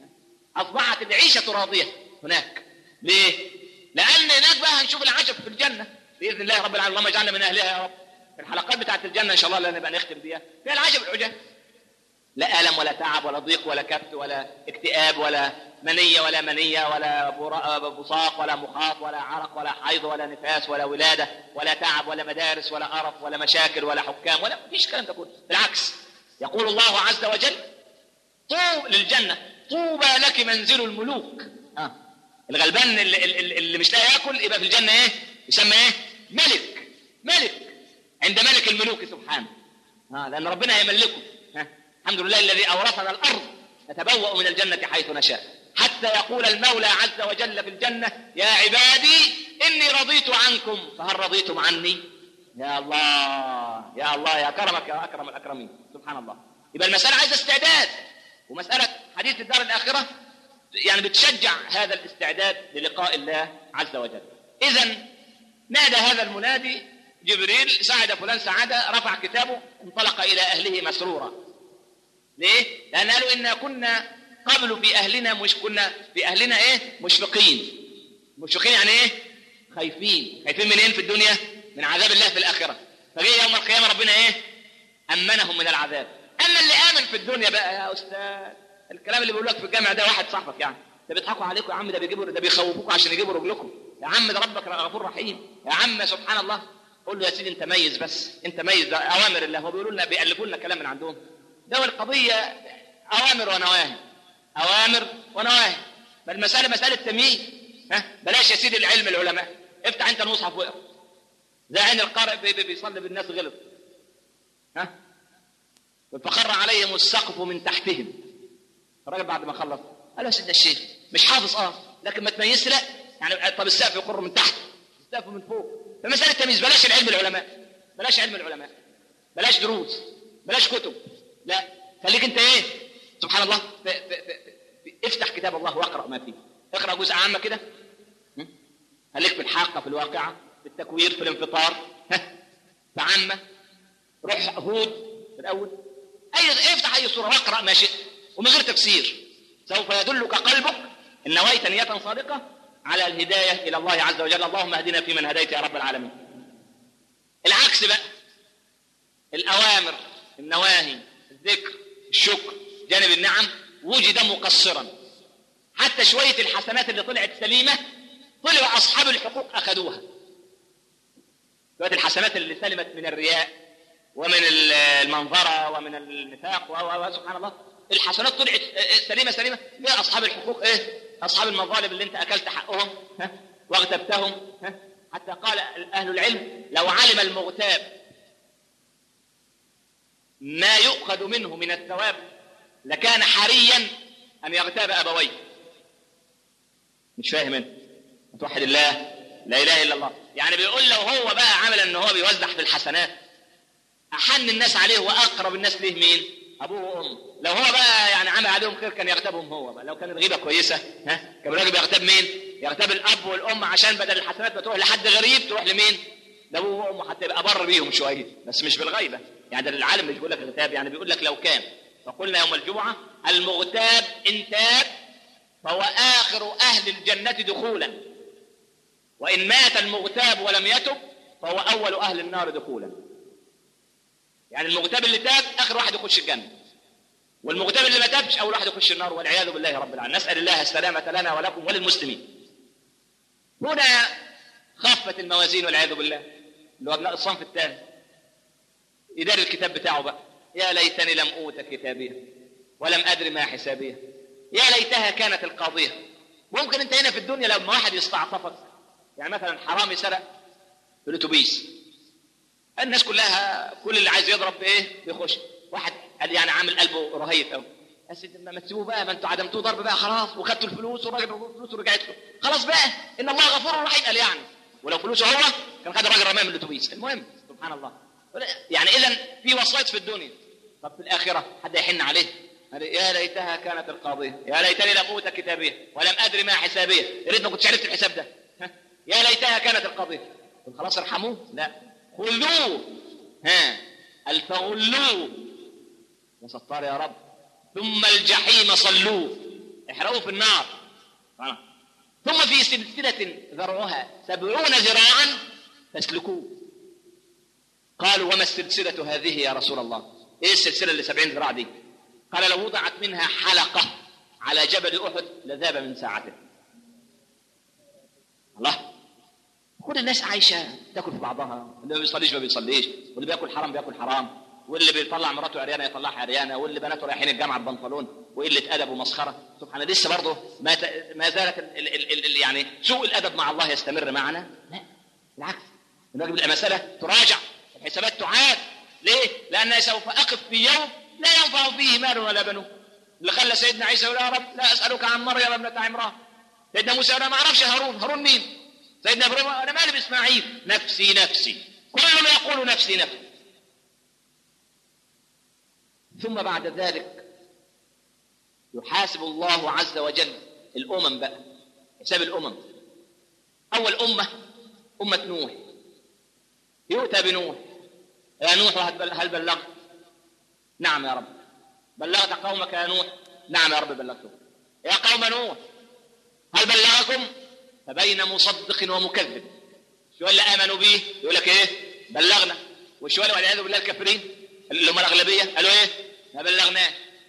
اصبحت العيشه راضيه هناك ليه لان هناك بقى هنشوف العجب في الجنه باذن الله رب العالمين اللهم اجعلنا من اهلها يا رب في الحلقات بتاعت الجنه ان شاء الله اللي نبقى نختم بيها فيها العجب العجاب لا الم ولا تعب ولا ضيق ولا كبت ولا اكتئاب ولا منيه ولا منيه ولا بصاق ولا مخاط ولا عرق ولا حيض ولا نفاس ولا ولاده ولا تعب ولا مدارس ولا قرف ولا مشاكل ولا حكام ولا مفيش الكلام ده كله بالعكس يقول الله عز وجل طوب للجنه طوبى لك منزل الملوك آه. الغلبان اللي, اللي, اللي مش لاقي ياكل يبقى في الجنه ايه يسمى ايه ملك ملك عند ملك الملوك سبحانه ها لان ربنا هيملكه ها الحمد لله الذي اورثنا الارض نتبوأ من الجنه حيث نشاء حتى يقول المولى عز وجل في الجنه يا عبادي اني رضيت عنكم فهل رضيتم عني يا الله يا الله يا كرمك يا اكرم الاكرمين سبحان الله يبقى المساله عايزه استعداد ومساله حديث الدار الاخره يعني بتشجع هذا الاستعداد للقاء الله عز وجل اذا نادى هذا المنادي جبريل ساعد فلان سعادة رفع كتابه انطلق إلى أهله مسرورا ليه؟ لأن قالوا إنا كنا قبل في أهلنا مش كنا في أهلنا إيه؟ مشفقين مشفقين يعني إيه؟ خايفين خايفين من إيه في الدنيا؟ من عذاب الله في الآخرة فجاء يوم القيامة ربنا إيه؟ أمنهم من العذاب أما اللي آمن في الدنيا بقى يا أستاذ الكلام اللي بيقول لك في الجامع ده واحد صاحبك يعني ده بيضحكوا عليكم يا عم ده بيجيبوا ده بيخوفوكوا عشان يجيبوا رجلكم يا عم ده ربك غفور رحيم يا عم سبحان الله قول له يا سيدي انت ميز بس انت ميز ده اوامر الله هو بيقولوا لنا بيالفوا لنا كلام من عندهم ده القضيه اوامر ونواهي اوامر ونواهي بل المساله مساله تمييز ها بلاش يا سيدي العلم العلماء افتح انت المصحف واقرا زي عين القارئ بي بي بيصلي بالناس غلط ها فخر عليهم السقف من تحتهم الراجل بعد ما خلص قال يا سيدنا الشيخ مش حافظ اه لكن ما تميزش لا يعني طب السقف يقر من تحت السقف من فوق فمسألة تمييز بلاش العلم العلماء بلاش علم العلماء بلاش دروس بلاش كتب لا خليك انت ايه سبحان الله ف... ف... ف... افتح كتاب الله واقرا ما فيه اقرا جزء عامه كده خليك في الحاقه في الواقعه في التكوير في الانفطار في عامه روح هود في الاول اي افتح اي صوره واقرا ما شئت ومن غير تفسير سوف يدلك قلبك ان نويت نيه صادقه على الهداية إلى الله عز وجل اللهم اهدنا فيمن هديت يا رب العالمين العكس بقى الأوامر النواهي الذكر الشكر جانب النعم وجد مقصرا حتى شوية الحسنات اللي طلعت سليمة طلع أصحاب الحقوق أخذوها شوية الحسنات اللي سلمت من الرياء ومن المنظرة ومن النفاق وسبحان الله الحسنات طلعت سليمة سليمة جاء أصحاب الحقوق إيه أصحاب المظالم اللي أنت أكلت حقهم ها واغتبتهم ها حتى قال أهل العلم لو علم المغتاب ما يؤخذ منه من الثواب لكان حريا أن يغتاب أبويه مش فاهم أنت توحد الله لا إله إلا الله يعني بيقول لو هو بقى عمل أن هو بيوزع في الحسنات أحن الناس عليه وأقرب الناس ليه مين ابوه وامه لو هو بقى يعني عمل عليهم خير كان يغتابهم هو بقى لو كان الغيبه كويسه ها كان الراجل بيغتاب مين يغتاب الاب والام عشان بدل الحسنات ما تروح لحد غريب تروح لمين لابوه وامه حتى يبقى بر بيهم شويه بس مش بالغيبه يعني ده العالم مش بيقول لك اغتاب يعني بيقول لك لو كان فقلنا يوم الجمعه المغتاب ان تاب فهو اخر اهل الجنه دخولا وان مات المغتاب ولم يتب فهو اول اهل النار دخولا يعني المغتاب اللي تاب اخر واحد يخش الجنه والمغتاب اللي ما تابش اول واحد يخش النار والعياذ بالله رب العالمين نسال الله السلامه لنا ولكم وللمسلمين هنا خفت الموازين والعياذ بالله اللي هو ابناء الصنف الثاني يدار الكتاب بتاعه بقى يا ليتني لم اوت كتابيه ولم ادر ما حسابيه يا ليتها كانت القاضيه ممكن انت هنا في الدنيا لما واحد يستعطفك يعني مثلا حرامي سرق في الاتوبيس الناس كلها كل اللي عايز يضرب بايه بيخش واحد قال يعني عامل قلبه رهيف قوي يا سيدي ما تسيبوه بقى ما انتوا عدمتوه ضرب بقى خلاص وخدتوا الفلوس والراجل الفلوس ورجعت له خلاص بقى ان الله غفور رحيم قال يعني ولو فلوسه هو كان خد الراجل رماه من الاتوبيس المهم سبحان الله يعني اذا في وسائط في الدنيا طب في الاخره حد يحن عليه يا ليتها كانت القاضيه يا ليتني لم اوت كتابيه ولم ادري ما حسابيه يا ريت ما كنتش عرفت الحساب ده يا ليتها كانت القاضيه خلاص ارحموه لا خذوه ها الفغلوه يا ستار يا رب ثم الجحيم صلوه احرقوه في النار ثم في سلسلة ذرعها سبعون ذراعا فاسلكوه قالوا وما السلسلة هذه يا رسول الله ايه السلسلة اللي سبعين ذراع دي قال لو وضعت منها حلقة على جبل أحد لذاب من ساعته الله كل الناس عايشة تاكل في بعضها اللي ما بيصليش ما بيصليش واللي بياكل حرام بياكل حرام واللي بيطلع مراته عريانه يطلعها عريانه واللي بناته رايحين الجامعه ببنطلون وقله ادب ومسخره سبحان الله لسه برضه ما ت... ما زالت ال... ال... ال... ال... يعني سوء الادب مع الله يستمر معنا لا بالعكس الراجل المساله تراجع الحسابات تعاد ليه؟ لان سوف اقف في يوم لا ينفع فيه مال ولا بنون اللي خلى سيدنا عيسى يقول يا رب لا اسالك عن مريم ابنه عمران سيدنا موسى انا ما اعرفش هارون هارون مين؟ سيدنا ابراهيم انا مالي باسماعيل نفسي نفسي كل يقول نفسي نفسي ثم بعد ذلك يحاسب الله عز وجل الامم بقى حساب الامم اول امه امه نوح يؤتى بنوح يا نوح هل بلغت نعم يا رب بلغت قومك يا نوح نعم يا رب بلغتهم يا قوم نوح هل بلغكم فبين مصدق ومكذب شو اللي امنوا به يقول لك ايه بلغنا وشو والعياذ بالله الكافرين اللي هم الاغلبيه قالوا ايه ما بلغناه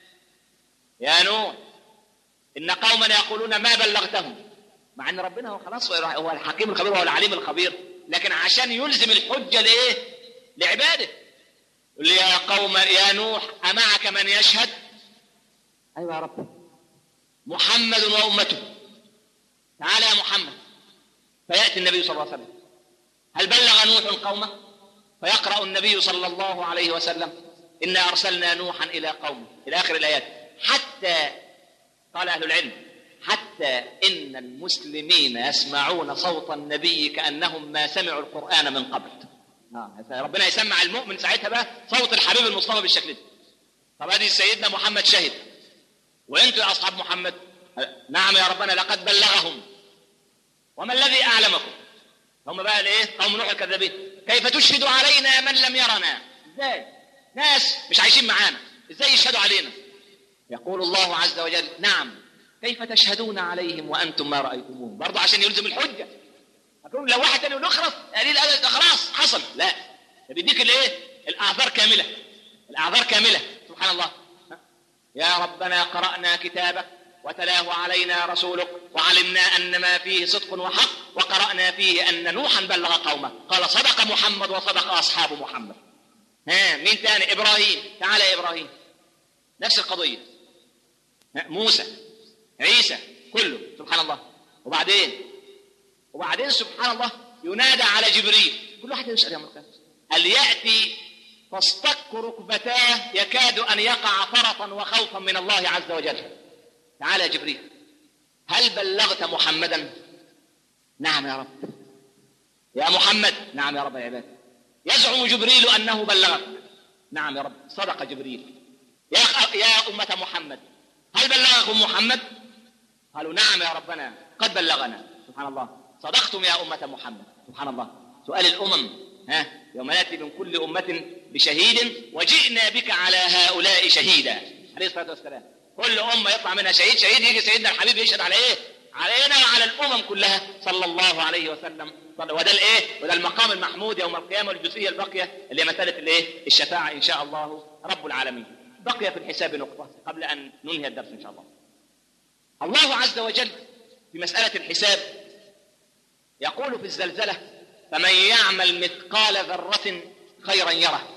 يا نوح ان قوما يقولون ما بلغتهم مع ان ربنا هو خلاص هو الحكيم الخبير وهو العليم الخبير لكن عشان يلزم الحجه لايه لعباده يقول لي يا قوم يا نوح امعك من يشهد ايوه يا رب محمد وامته تعال يا محمد فياتي النبي صلى الله عليه وسلم هل بلغ نوح قومه فيقرا النبي صلى الله عليه وسلم انا ارسلنا نوحا الى قومه الى اخر الايات حتى قال اهل العلم حتى ان المسلمين يسمعون صوت النبي كانهم ما سمعوا القران من قبل آه. ربنا يسمع المؤمن ساعتها بقى صوت الحبيب المصطفى بالشكل ده طب ادي سيدنا محمد شهد وانتم يا اصحاب محمد نعم يا ربنا لقد بلغهم وما الذي اعلمكم هم بقى الايه قوم نوح الكذابين كيف تشهد علينا من لم يرنا ازاي ناس مش عايشين معانا ازاي يشهدوا علينا يقول الله عز وجل نعم كيف تشهدون عليهم وانتم ما رايتموهم برضه عشان يلزم الحجه أقول لو واحد تاني يقول اخرس قليل الادب خلاص حصل لا بيديك الايه الاعذار كامله الاعذار كامله سبحان الله يا ربنا قرانا كتابك وتلاه علينا رسولك وعلمنا ان ما فيه صدق وحق وقرانا فيه ان نوحا بلغ قومه قال صدق محمد وصدق اصحاب محمد ها مين تاني ابراهيم تعال يا ابراهيم نفس القضيه موسى عيسى كله سبحان الله وبعدين وبعدين سبحان الله ينادى على جبريل كل واحد يسال يا مرقس هل ياتي تصطك ركبتاه يكاد ان يقع فرطا وخوفا من الله عز وجل تعال يا جبريل هل بلغت محمدا نعم يا رب يا محمد نعم يا رب العباد يزعم جبريل انه بلغك نعم يا رب صدق جبريل يا يا امه محمد هل بلغكم محمد قالوا نعم يا ربنا قد بلغنا سبحان الله صدقتم يا أمة محمد سبحان الله سؤال الأمم ها يوم نأتي من كل أمة بشهيد وجئنا بك على هؤلاء شهيدا عليه الصلاة والسلام كل أمة يطلع منها شهيد شهيد يجي سيدنا الحبيب يشهد على إيه علينا وعلى الأمم كلها صلى الله عليه وسلم وده الإيه وده المقام المحمود يوم القيامة والجزئية الباقية اللي هي مسألة الإيه الشفاعة إن شاء الله رب العالمين بقي في الحساب نقطة قبل أن ننهي الدرس إن شاء الله الله عز وجل في مسألة الحساب يقول في الزلزلة فمن يعمل مثقال ذرة خيرا يره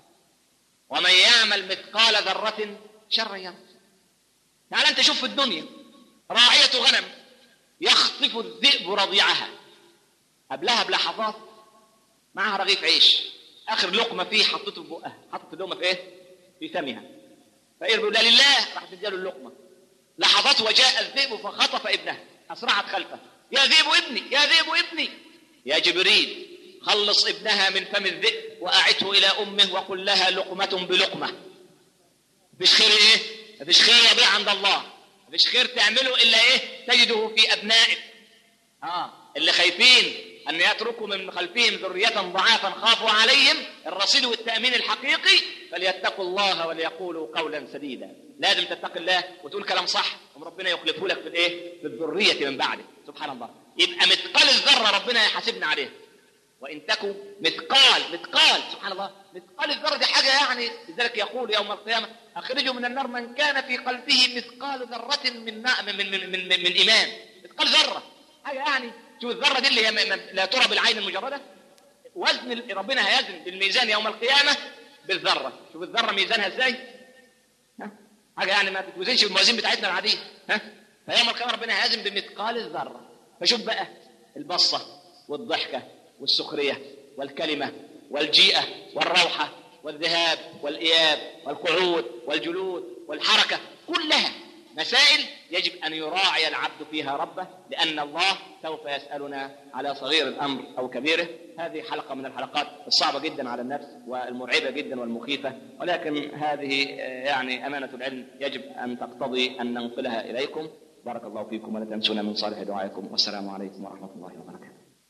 ومن يعمل مثقال ذرة شرا يره تعال أنت شوف في الدنيا راعية غنم يخطف الذئب رضيعها قبلها بلحظات معها رغيف عيش آخر لقمة فيه حطته في بقها حطت اللقمة في إيه؟ في فمها فإيه بيقول لله راح تديله اللقمة لحظات وجاء الذئب فخطف ابنه أسرعت خلفه يا ذئب ابني يا ذئب ابني يا جبريل خلص ابنها من فم الذئب وأعته إلى أمه وقل لها لقمة بلقمة مفيش خير إيه؟ مفيش خير يضيع عند الله مفيش خير تعمله إلا إيه؟ تجده في أبنائك آه اللي خايفين أن يتركوا من خلفهم ذرية ضعافا خافوا عليهم الرصيد والتأمين الحقيقي فليتقوا الله وليقولوا قولا سديدا لازم تتقي الله وتقول كلام صح وربنا يخلفه لك في الايه؟ في الذرية من بعده سبحان الله يبقى مثقال الذرة ربنا يحاسبنا عليه وإن تكوا مثقال مثقال سبحان الله مثقال الذرة دي حاجة يعني لذلك يقول يوم القيامة أخرجوا من النار من كان في قلبه مثقال ذرة من من من من, من, من إيمان مثقال ذرة حاجة يعني شوف الذرة دي اللي هي لا ترى بالعين المجردة وزن ربنا هيزن بالميزان يوم القيامة بالذرة شوف الذرة ميزانها ازاي ها حاجة يعني ما تتوزنش بالموازين بتاعتنا العادية ها فيوم القيامة ربنا هيزن بمثقال الذرة فشوف بقى البصة والضحكة والسخرية والكلمة والجيئة والروحة والذهاب والإياب والقعود والجلود والحركة كلها مسائل يجب أن يراعي العبد فيها ربه لأن الله سوف يسألنا على صغير الأمر أو كبيره هذه حلقة من الحلقات الصعبة جدا على النفس والمرعبة جدا والمخيفة ولكن هذه يعني أمانة العلم يجب أن تقتضي أن ننقلها إليكم بارك الله فيكم ولا تنسونا من صالح دعائكم والسلام عليكم ورحمة الله وبركاته